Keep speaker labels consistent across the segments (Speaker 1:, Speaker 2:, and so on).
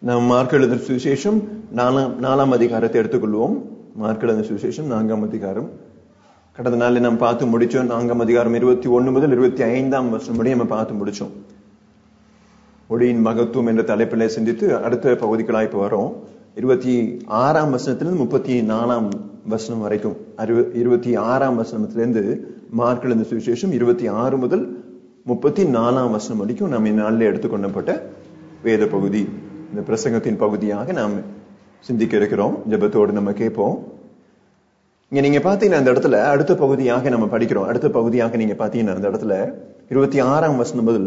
Speaker 1: நாம் மார்க் எழுதின சுவிசேஷம் நாலாம் நாலாம் அதிகாரத்தை எடுத்துக்கொள்வோம் மார்க் எழுதின சுவிசேஷம் நான்காம் அதிகாரம் கடந்த நாளில் நாம் பார்த்து முடிச்சோம் நான்காம் அதிகாரம் இருபத்தி ஒண்ணு முதல் இருபத்தி ஐந்தாம் வருஷம் முடிய நம்ம பார்த்து முடிச்சோம் ஒளியின் மகத்துவம் என்ற தலைப்பிலே சிந்தித்து அடுத்த பகுதிகளாக இப்ப வரோம் இருபத்தி ஆறாம் வசனத்திலிருந்து முப்பத்தி நாலாம் வசனம் வரைக்கும் அறுப இருபத்தி ஆறாம் வசனத்திலிருந்து மார்க் எழுதின சுவிசேஷம் இருபத்தி ஆறு முதல் முப்பத்தி நாலாம் வசனம் வரைக்கும் நாம் இந்நாளில் எடுத்துக்கொள்ளப்பட்ட வேத பகுதி இந்த பிரசங்கத்தின் பகுதியாக நாம் சிந்திக்க இருக்கிறோம் ஜெபத்தோடு நம்ம கேட்போம் இங்க நீங்க பாத்தீங்கன்னா அந்த இடத்துல அடுத்த பகுதியாக நம்ம படிக்கிறோம் அடுத்த பகுதியாக நீங்க பாத்தீங்கன்னா அந்த இடத்துல இருபத்தி ஆறாம் வசனம் முதல்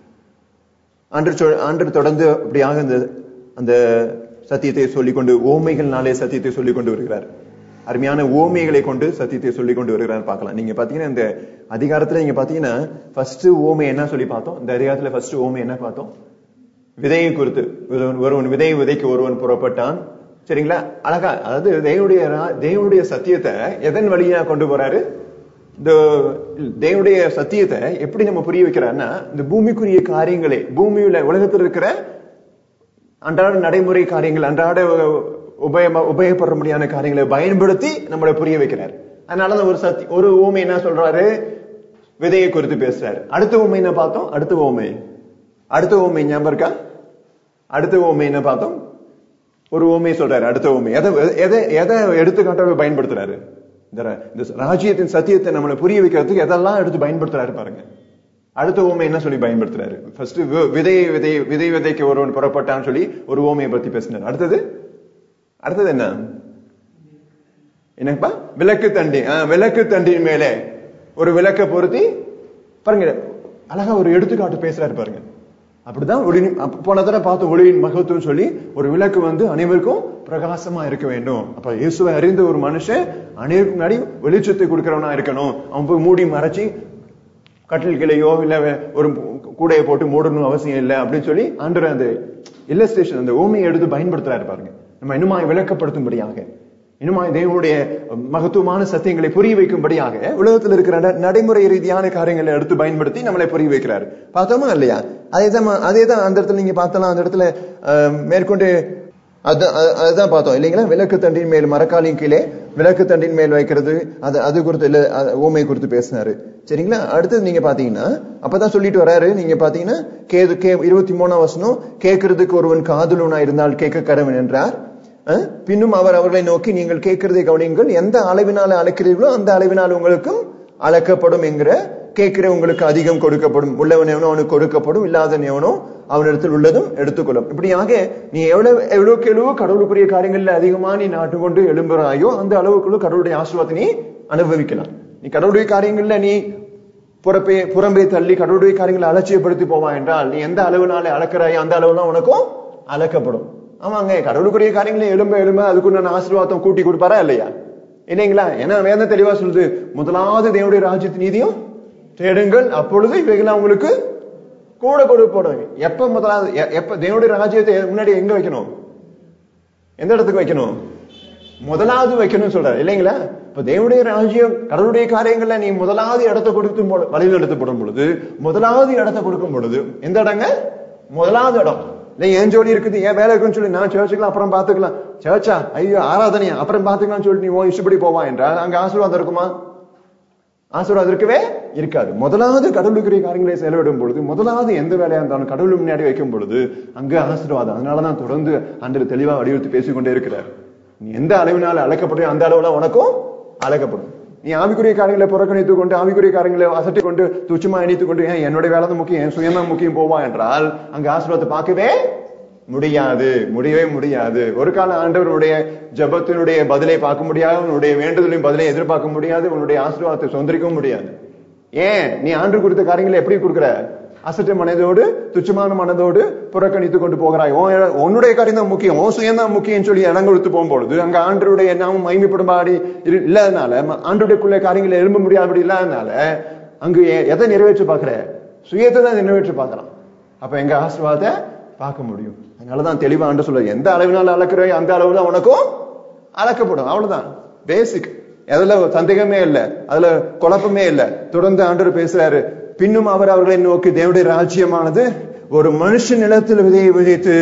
Speaker 1: ஆண்டு சொ- ஆண்டு தொடர்ந்து அப்படியாக அந்த அந்த சத்தியத்தை சொல்லிக்கொண்டு ஓமைகள்னாலே சத்தியத்தை சொல்லிக் கொண்டு வருகிறார் அருமையான ஓமைகளை கொண்டு சத்தியத்தை சொல்லிக் கொண்டு வருகிறார் பார்க்கலாம் நீங்க பாத்தீங்கன்னா இந்த அதிகாரத்துல நீங்க பாத்தீங்கன்னா ஃபர்ஸ்ட் ஓமை என்ன சொல்லி பார்த்தோம் இந்த அதிகாரத்துல ஃபர்ஸ்ட் ஓமை என்ன பார்த்தோம் விதையை குறித்து ஒருவன் ஒருவன் விதையை விதைக்கு ஒருவன் புறப்பட்டான் சரிங்களா அழகா அதாவது தேவனுடைய ரா- தேவனுடைய சத்தியத்தை எதன் வழியா கொண்டு போறாரு இந்த தேவனுடைய சத்தியத்தை எப்படி நம்ம புரிய வைக்கிறாருன்னா இந்த பூமிக்குரிய காரியங்களை பூமியில உலகத்தில் இருக்கிற அன்றாட நடைமுறை காரியங்கள் அன்றாட உபயம உபயோகப்படுற முடியாத காரியங்களை பயன்படுத்தி நம்மளை புரிய வைக்கிறார் அதனாலதான் ஒரு சத்தி ஒரு ஊமை என்ன சொல்றாரு விதையை குறித்து பேசுறாரு அடுத்த ஊமை என்ன பார்த்தோம் அடுத்த ஊமை அடுத்த ஊமை ஞாபகம் இருக்கா அடுத்த ஊமை என்ன பார்த்தோம் ஒரு ஊமை சொல்றாரு அடுத்த ஊமை எதை எதை எதை எடுத்துக்காட்டாக பயன்படுத்துறாரு இந்த ர- இந்த ராஜ்யத்தின் சத்தியத்தை நம்மளை புரிய வைக்கிறதுக்கு எதெல்லாம் எடுத்து பயன்படுத்துறாரு பாருங்க அடுத்த ஊமை என்ன சொல்லி பயன்படுத்துறாரு ஃபர்ஸ்ட் விதை விதை விதை விதைக்கு ஒருவன் புறப்பட்டான்னு சொல்லி ஒரு ஊமையை பத்தி பேசினார் அடுத்தது அடுத்தது என்ன என்னப்பா விளக்கு தண்டி ஆ, விளக்கு தண்டின் மேலே ஒரு விளக்க பொருத்தி பாருங்க அழகா ஒரு எடுத்துக்காட்டு பேசுறாரு பாருங்க அப்படிதான் ஒளி அப்ப போன தடவை பார்த்த ஒளியின் மகத்துவம் சொல்லி ஒரு விளக்கு வந்து அனைவருக்கும் பிரகாசமா இருக்க வேண்டும் அப்ப இயேசுவை அறிந்த ஒரு மனுஷன் அனைவருக்கும் முன்னாடி வெளிச்சத்தை கொடுக்கிறவனா இருக்கணும் அவன் போய் மூடி மறைச்சி கட்டில் கிளையோ இல்ல வே- ஒரு கூடையை போட்டு மூடணும் அவசியம் இல்லை அப்படின்னு சொல்லி ஆண்டவர் அந்த இல்லஸ்ட்ரேஷன் அந்த ஓமையை எடுத்து பயன்படுத்துறாரு பாருங்க நம்ம இன்னுமாய் விளக்கப்படுத்தும்படியாக இன்னுமாய் தேவனுடைய மகத்துவமான சத்தியங்களை புரிய வைக்கும்படியாக உலகத்தில் இருக்கிற நட- நடைமுறை ரீதியான காரியங்களை எடுத்து பயன்படுத்தி நம்மளை புரிய வைக்கிறாரு பார்த்தோமா இல்லையா அதேதான் ம- அதேதான் அந்த இடத்துல நீங்க பார்த்தலாம் அந்த இடத்துல அஹ், மேற்கொண்டு அதான் அ- அதுதான் பார்த்தோம் இல்லைங்களா விளக்கு தண்டின் மேல் மரக்காலின் கீழே விளக்கு தண்டின் மேல் வைக்கிறது அது அது குறித்து இல்ல அது ஊமை குறித்து பேசினாரு சரிங்களா அடுத்தது நீங்க பாத்தீங்கன்னா அப்பதான் சொல்லிட்டு வராரு நீங்க பாத்தீங்கன்னா கேது கே இருபத்தி மூணாம் வசனம் கேட்கறதுக்கு ஒருவன் காதலனா இருந்தால் கேட்க கடவன் என்றார் அஹ், பின்னும் அவர் அவர்களை நோக்கி நீங்கள் கேட்கிறதை கவனியுங்கள் எந்த அளவினால அழைக்கிறீர்களோ அந்த அளவினால் உங்களுக்கும் அளக்கப்படும் என்கிற கேட்கிற உங்களுக்கு அதிகம் கொடுக்கப்படும் உள்ளவன் எவனோ அவனுக்கு கொடுக்கப்படும் இல்லாதவன் எவனோ அவனிடத்தில் உள்ளதும் எடுத்துக்கொள்ளும் இப்படியாக நீ எவ்வளவு எவ்வளவுக்கு எவ்வளவு கடவுளுக்குரிய காரியங்கள்ல அதிகமா நீ நாட்டு கொண்டு எழும்புறாயோ அந்த அளவுக்குள்ள கடவுளுடைய ஆசீர்வாதத்தை நீ அனுபவிக்கலாம் நீ கடவுளுடைய காரியங்கள்ல நீ புறப்பே புறம்பே தள்ளி கடவுளுடைய காரியங்களை அலட்சியப்படுத்தி போவா என்றால் நீ எந்த அளவுனால அளக்கிறாயோ அந்த அளவுலாம் உனக்கும் அளக்கப்படும் ஆமாங்க கடவுளுக்குரிய காரியங்களை எலும்ப எலும்ப அதுக்குண்டான ஆசீர்வாதம் கூட்டி கொடுப்பாரா இல்லையா இல்லைங்களா ஏன்னா வேதம் தெளிவா சொல்லுது முதலாவது தேவனுடைய ராஜ்யத்து நீதியும் தேடுங்கள் அப்பொழுது இவைகளாம் உங்களுக்கு கூட கொடுப்படும் எப்ப முதலாவது எ- எப்ப தேவனுடைய ராஜ்யத்தை முன்னாடி எங்க வைக்கணும் எந்த இடத்துக்கு வைக்கணும் முதலாவது வைக்கணும்னு சொல்றாரு இல்லைங்களா இப்ப தேவனுடைய ராஜ்யம் கடவுளுடைய காரியங்கள்ல நீ முதலாவது இடத்தை கொடுத்து போ- வழியில் எடுத்துப்படும் பொழுது முதலாவது இடத்தை கொடுக்கும் பொழுது எந்த இடங்க முதலாவது இடம் இல்லை ஏன் ஜோடி இருக்குது ஏன் வேலை இருக்குன்னு சொல்லி நான் சர்ச்சுக்கலாம் அப்புறம் பாத்துக்கலாம் சர்ச்சா ஐயோ ஆராதனையா அப்புறம் பாத்துக்கலாம்னு சொல்லிட்டு நீ ஓ இஷ்டப்படி போவா என்றால் அங்க ஆசீர்வாதம் இருக்குமா ஆசீர்வாதம் இருக்கவே இருக்காது முதலாவது கடவுளுக்குரிய காரியங்களை செலவிடும் பொழுது முதலாவது எந்த வேலையா இருந்தாலும் கடவுள் முன்னாடி வைக்கும் பொழுது அங்க ஆசீர்வாதம் அதனாலதான் தொடர்ந்து அன்று தெளிவா வலியுறுத்தி பேசிக்கொண்டே இருக்கிறார் நீ எந்த அளவினால் அழைக்கப்படுறியோ அந்த அளவுல உனக்கும் அழைக்கப்படும் நீ ஆவிக்குரிய காரியங்களை புறக்கணித்துக் கொண்டு ஆவிக்குரிய காரியங்களை அசட்டி கொண்டு துச்சமா எண்ணித்துக் கொண்டு ஏன் என்னுடைய வேலை தான் முக்கியம் என் சுயமா முக்கியம் போவா என்றால் அங்க ஆசீர்வாதத்தை பார்க்கவே முடியாது முடியவே முடியாது ஒரு கால ஆண்டவருடைய ஜெபத்தினுடைய பதிலை பார்க்க முடியாது உன்னுடைய வேண்டுதலின் பதிலை எதிர்பார்க்க முடியாது உன்னுடைய ஆசீர்வாதத்தை சொந்தரிக்கவும் முடியாது ஏன் நீ ஆண்டு கொடுத்த காரியங்களை எப்படி கொடுக்கிற அசட்டு மனதோடு துச்சமான மனதோடு புறக்கணித்து கொண்டு போகிறாய் உன் உன்னுடைய காரியம் தான் முக்கியம் உன் சுயம் தான் முக்கியம் சொல்லி இடம் கொடுத்து போகும்பொழுது அங்க ஆண்டருடைய நாமம் மைமைப்படும்பாடி இரு- இல்லாதனால ம- ஆண்டருடையக்குள்ள காரியங்களை எழும்ப முடியாதபடி இல்லாதனால அங்கு எ- எதை நிறைவேற்ற பாக்குற சுயத்தை தான் நிறைவேற்ற பாக்குறான் அப்ப எங்க ஆசீர்வாதத்தை பார்க்க முடியும் அதனாலதான் தெளிவா ஆண்டு சொல்ல எந்த அளவினால் அளக்குறையோ அந்த அளவுல உனக்கும் அளக்கப்படும் அவ்வளவுதான் பேசிக் அதுல சந்தேகமே இல்ல அதுல குழப்பமே இல்ல தொடர்ந்து ஆண்டவர் பேசுறாரு பின்னும் அவர் அவர்களை நோக்கி தேவனுடைய ராஜ்யமானது ஒரு மனுஷன் நிலத்தில் விதையை விதைத்து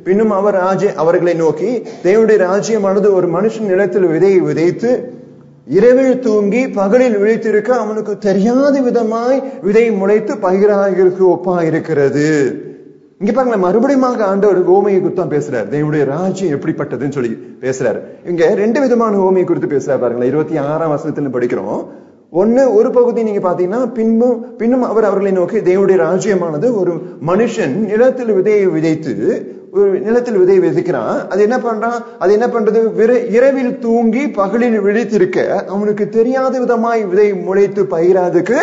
Speaker 1: பின்னும் அவர் ராஜ்ய அவர்களை நோக்கி தேவனுடைய ராஜ்யமானது ஒரு மனுஷன் நிலத்தில் விதையை விதைத்து இரவில் தூங்கி பகலில் விழித்திருக்க அவனுக்கு தெரியாத விதமாய் விதை முளைத்து பயிராகிறதுக்கு ஒப்பா இருக்கிறது இங்க பாருங்க மறுபடியும் ஆண்டவர் ஓமையை குறித்து தான் பேசுறாரு தேவனுடைய ராஜ்யம் எப்படிப்பட்டதுன்னு சொல்லி பேசுறாரு இங்க ரெண்டு விதமான ஓமையை குறித்து பேசுறாரு பாருங்களேன் இருபத்தி ஆறாம் வருஷத்துல படிக்கிறோம் ஒண்ணு ஒரு பகுதி நீங்க பாத்தீங்கன்னா பின்பும் பின்னும் அவர் அவர்களை நோக்கி தேவனுடைய ராஜ்யமானது ஒரு மனுஷன் நிலத்தில் விதையை விதைத்து ஒரு நிலத்தில் விதையை விதைக்கிறான் அது என்ன பண்றான் அது என்ன பண்றது விர- இரவில் தூங்கி பகலில் விழித்திருக்க அவனுக்கு தெரியாத விதமாய் விதை முளைத்து பயிராதுக்கு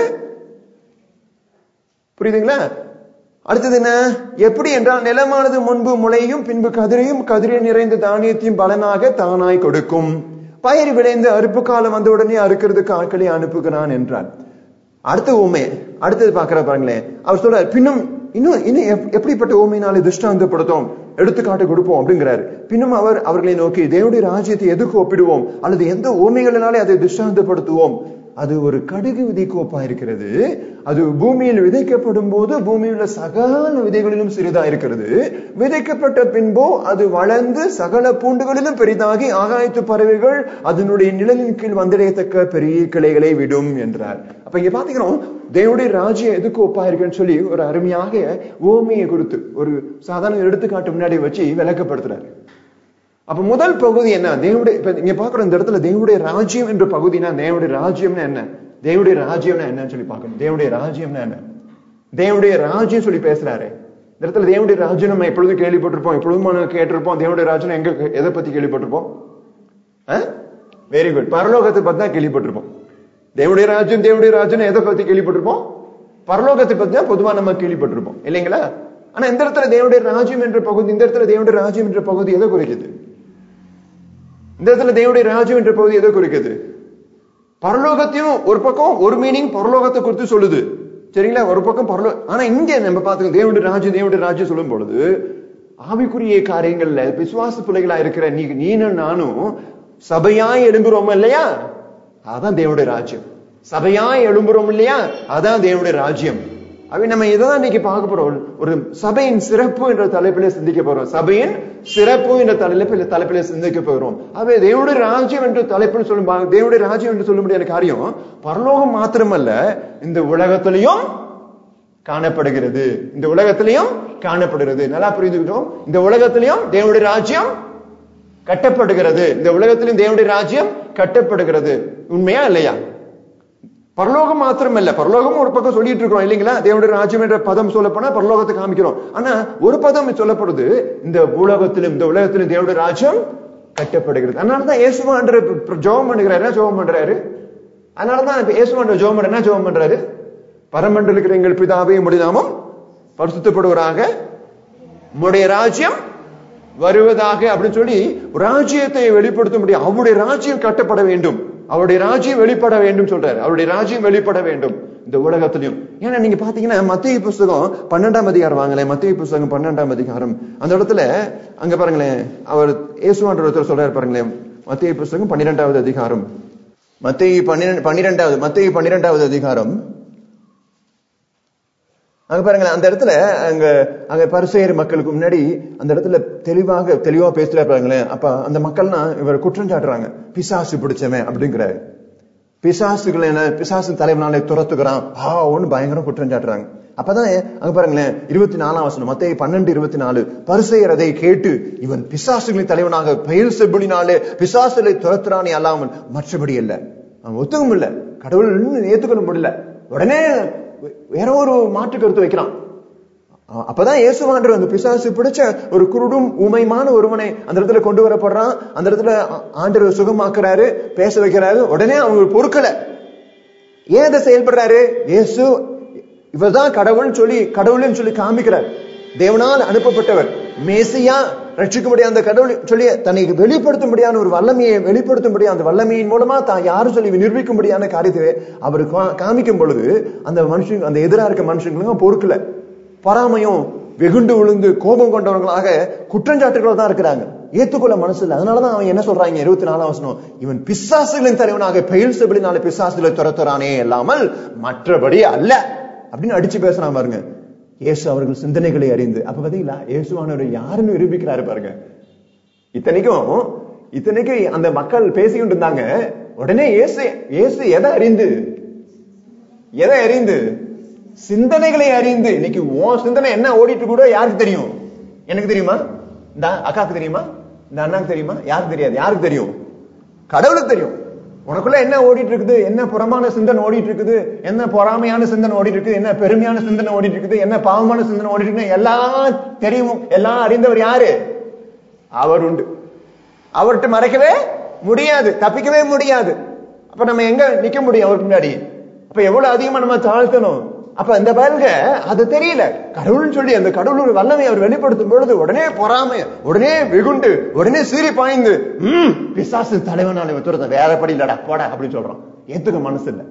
Speaker 1: புரியுதுங்களா அடுத்தது என்ன எப்படி என்றால் நிலமானது முன்பு முளையும் பின்பு கதிரையும் கதிரை நிறைந்த தானியத்தையும் பலனாக தானாய் கொடுக்கும் பயிர் விளைந்து அறுப்பு காலம் வந்த உடனே அறுக்கிறதுக்கு ஆட்களை அனுப்புகிறான் என்றார் அடுத்த ஊமை அடுத்தது பாக்குற பாருங்களேன் அவர் சொல்றாரு பின்னும் இன்னும் இன்னும் எப்- எப்படிப்பட்ட ஊமையினாலே திருஷ்டாந்தப்படுத்தும் எடுத்துக்காட்டு கொடுப்போம் அப்படிங்கிறாரு பின்னும் அவர் அவர்களை நோக்கி தேவனுடைய ராஜ்யத்தை எதுக்கு ஒப்பிடுவோம் அல்லது எந்த ஊமைகளினாலே அதை திருஷ்டாந்தப்படுத்துவோம் அது ஒரு கடுகு விதைக்கு ஒப்பா இருக்கிறது அது பூமியில் விதைக்கப்படும் போது பூமியில் உள்ள சகல விதைகளிலும் சிறிதா இருக்கிறது விதைக்கப்பட்ட பின்போ அது வளர்ந்து சகல பூண்டுகளிலும் பெரிதாகி ஆகாயத்து பறவைகள் அதனுடைய நிழலின் கீழ் வந்திடையத்தக்க பெரிய கிளைகளை விடும் என்றார் அப்ப இங்க பாத்தீங்கன்னா தேவனுடைய ராஜ்யம் எதுக்கு ஒப்பா இருக்குன்னு சொல்லி ஒரு அருமையாக ஓமையை கொடுத்து ஒரு சாதாரண எடுத்துக்காட்டு முன்னாடி வச்சு விளக்கப்படுத்துறாரு அப்ப முதல் பகுதி என்ன தேவனுடைய இப்ப இங்க பாக்குறோம் இந்த இடத்துல தேவனுடைய ராஜ்யம் என்ற பகுதினா தேவனுடைய ராஜ்யம்னா என்ன தேவனுடைய ராஜ்யம்னா என்னன்னு சொல்லி பார்க்கணும் தேவனுடைய ராஜ்யம்னா என்ன தேவனுடைய ராஜ்யம் சொல்லி பேசுறாரு இந்த இடத்துல தேவனுடைய ராஜ்யம் நம்ம எப்பொழுதும் கேள்விப்பட்டிருப்போம் எப்பொழுதும் நம்ம கேட்டிருப்போம் தேவனுடைய ராஜ்யம் எங்க எதை பத்தி கேள்விப்பட்டிருப்போம் வெரி குட் பரலோகத்தை பத்தி தான் கேள்விப்பட்டிருப்போம் தேவனுடைய ராஜ்யம் தேவனுடைய ராஜ்யம் எதை பத்தி கேள்விப்பட்டிருப்போம் பரலோகத்தை பத்தி தான் பொதுவா நம்ம கேள்விப்பட்டிருப்போம் இல்லைங்களா ஆனா இந்த இடத்துல தேவனுடைய ராஜ்யம் என்ற பகுதி இந்த இடத்துல தேவனுடைய ராஜ்யம் என்ற பகுதி எதை குறிக்குது இந்த இடத்துல தேவனுடைய ராஜ்யம் என்ற பகுதி எதை குறிக்குது பரலோகத்தையும் ஒரு பக்கம் ஒரு மீனிங் பரலோகத்தை குறித்து சொல்லுது சரிங்களா ஒரு பக்கம் பரலோ ஆனா இங்க நம்ம பாத்துக்கோங்க தேவனுடைய ராஜ்யம் தேவனுடைய ராஜ்யம் சொல்லும் பொழுது ஆவிக்குரிய காரியங்கள்ல விசுவாச பிள்ளைகளா இருக்கிற நீ நீனும் நானும் சபையாய் எழும்புறோம் இல்லையா அதான் தேவனுடைய ராஜ்யம் சபையாய் எழும்புறோம் இல்லையா அதான் தேவனுடைய ராஜ்யம் அப்ப நம்ம இதான் இன்னைக்கு பார்க்க போறோம் ஒரு சபையின் சிறப்பு என்ற தலைப்பில சிந்திக்க போறோம் சபையின் சிறப்பு என்ற தலைப்பில் தலைப்பில சிந்திக்க போகிறோம் அவை தேவனுடைய ராஜ்யம் என்று தலைப்பில் சொல்லும் பா- தேவனுடைய ராஜ்யம் என்று சொல்ல முடியாத காரியம் பரலோகம் மாத்திரமல்ல இந்த உலகத்திலையும் காணப்படுகிறது இந்த உலகத்திலையும் காணப்படுகிறது நல்லா புரிந்துக்கிட்டோம் இந்த உலகத்திலையும் தேவனுடைய ராஜ்யம் கட்டப்படுகிறது இந்த உலகத்திலும் தேவனுடைய ராஜ்யம் கட்டப்படுகிறது உண்மையா இல்லையா பரலோகம் மாத்திரம் இல்ல பரலோகம் ஒரு பக்கம் சொல்லிட்டு இருக்கோம் இல்லைங்களா தேவனுடைய ராஜ்யம் என்ற பதம் சொல்லப்போனா பரலோகத்தை காமிக்கிறோம் ஆனா ஒரு பதம் சொல்லப்படுது இந்த உலகத்திலும் இந்த உலகத்திலும் தேவனுடைய ராஜ்யம் கட்டப்படுகிறது அதனாலதான் இயேசுவான்ற ஜோகம் பண்ணுகிறாரு என்ன ஜோகம் பண்றாரு அதனாலதான் இப்ப இயேசுவான்ற ஜோகம் பண்ற என்ன ஜோகம் பண்றாரு பரமண்டல இருக்கிற எங்கள் பிதாவே முடிதாமம் பரிசுத்தப்படுவராக உம்முடைய ராஜ்யம் வருவதாக அப்படின்னு சொல்லி ராஜ்யத்தை வெளிப்படுத்த முடியும் அவருடைய ராஜ்யம் கட்டப்பட வேண்டும் அவருடைய ராஜ்யம் வெளிப்பட வேண்டும் சொல்றாரு அவருடைய ராஜ்யம் வெளிப்பட வேண்டும் இந்த உலகத்திலையும் ஏன்னா நீங்க பாத்தீங்கன்னா மத்திய புஸ்தகம் பன்னெண்டாம் அதிகாரம் வாங்களேன் மத்திய புஸ்தகம் பன்னெண்டாம் அதிகாரம் அந்த இடத்துல அங்க பாருங்களேன் அவர் இயேசுவான்ற ஒருத்தர் சொல்றாரு பாருங்களேன் மத்திய புஸ்தகம் பன்னிரெண்டாவது அதிகாரம் மத்திய பன்னிரெண்டு பன்னிரெண்டாவது மத்திய பன்னிரெண்டாவது அதிகாரம் அங்க பாருங்களேன் அந்த இடத்துல அங்க அங்க பரிசெயர் மக்களுக்கு முன்னாடி அந்த இடத்துல தெளிவாக தெளிவா பேசுற பாருங்களேன் அப்ப அந்த மக்கள்லாம் இவர் குற்றம் சாட்டுறாங்க பிசாசு பிடிச்சவன் அப்படிங்கிறாரு பிசாசுகளை என்ன பிசாசு தலைவனாலே துரத்துக்கிறான் ஆ ஒண்ணு பயங்கரம் குற்றம் சாட்டுறாங்க அப்பதான் அங்க பாருங்களேன் இருபத்தி நாலாம் வசனம் மத்திய பன்னெண்டு இருபத்தி நாலு பரிசெயர் அதை கேட்டு இவன் பிசாசுகளின் தலைவனாக பெயர் செப்பினாலே பிசாசுகளை துரத்துறானே அல்லாமல் மற்றபடி அல்ல அவன் ஒத்துக்கும் இல்ல கடவுள் ஏத்துக்கொள்ள முடியல உடனே வேற ஒரு மாற்று கருத்து வைக்கிறான் அ- அப்பதான் இயேசுவாண்டர் அந்த பிசாசு பிடிச்ச ஒரு குருடும் ஊமைமான ஒருவனை அந்த இடத்துல கொண்டு வரப்படுறான் அந்த இடத்துல ஆ- ஆண்டவர் சுகமாக்குறாரு பேச வைக்கிறாரு உடனே அவங்க பொறுக்கல ஏன் அதை செயல்படுறாரு இயேசு இவர்தான் கடவுள்னு சொல்லி கடவுள்னு சொல்லி காமிக்கிறார் தேவனால் அனுப்பப்பட்டவர் மேசியா ரட்சிக்க முடியாத அந்த கடவுள் சொல்லி தன்னை வெளிப்படுத்த முடியாத ஒரு வல்லமையை வெளிப்படுத்த முடியாத அந்த வல்லமையின் மூலமா தான் யாரும் சொல்லி நிரூபிக்க முடியாத காரியத்தை அவர் கா- காமிக்கும் பொழுது அந்த மனுஷன் அந்த எதிரா இருக்க மனுஷங்களும் பொறுக்கல பொறாமையும் வெகுண்டு விழுந்து கோபம் கொண்டவர்களாக குற்றஞ்சாட்டுகளா தான் இருக்கிறாங்க ஏத்துக்கொள்ள மனசு இல்லை அதனாலதான் அவன் என்ன சொல்றாங்க இருபத்தி நாலாம் வசனம் இவன் பிசாசுகளின் தலைவனாக பெயர் செபிலினால பிசாசுகளை துரத்துறானே இல்லாமல் மற்றபடி அல்ல அப்படின்னு அடிச்சு பேசுறான் பாருங்க இயேசு அவர்கள் சிந்தனைகளை அறிந்து அப்ப பாத்தீங்களா இயேசுவானவர் யாருன்னு நிரூபிக்கிறாரு பாருங்க இத்தனைக்கும் இத்தனைக்கு அந்த மக்கள் பேசிக்கிட்டு இருந்தாங்க உடனே இயேசு இயேசு எதை அறிந்து எதை அறிந்து சிந்தனைகளை அறிந்து இன்னைக்கு உன் சிந்தனை என்ன ஓடிட்டு கூட யாருக்கு தெரியும் எனக்கு தெரியுமா இந்த அக்காக்கு தெரியுமா இந்த அண்ணாக்கு தெரியுமா யாருக்கு தெரியாது யாருக்கு தெரியும் கடவுளுக்கு தெரியும் உனக்குள்ள என்ன ஓடிட்டு இருக்குது என்ன புறமான சிந்தனை ஓடிட்டு இருக்குது என்ன பொறாமையான சிந்தனை ஓடிட்டு இருக்குது என்ன பெருமையான சிந்தனை ஓடிட்டு இருக்குது என்ன பாவமான சிந்தனை ஓடிட்டு இருக்குது எல்லாம் தெரியும் எல்லாம் அறிந்தவர் யாரு அவர் உண்டு அவர்கிட்ட மறைக்கவே முடியாது தப்பிக்கவே முடியாது அப்ப நம்ம எங்க நிக்க முடியும் அவருக்கு முன்னாடி அப்ப எவ்வளவு அதிகமா நம்ம தாழ்த்தணும் அப்ப இந்த பயல்க அது தெரியல கடவுள்னு சொல்லி அந்த கடவுள் வல்லமை அவர் வெளிப்படுத்தும் பொழுது உடனே பொறாமை உடனே வெகுண்டு உடனே சீறி பாய்ந்து ம் பிசாசு தலைவனால துரத்த வேற படி இல்லடா போடா அப்படின்னு சொல்றோம் ஏத்துக்க மனசு இல்ல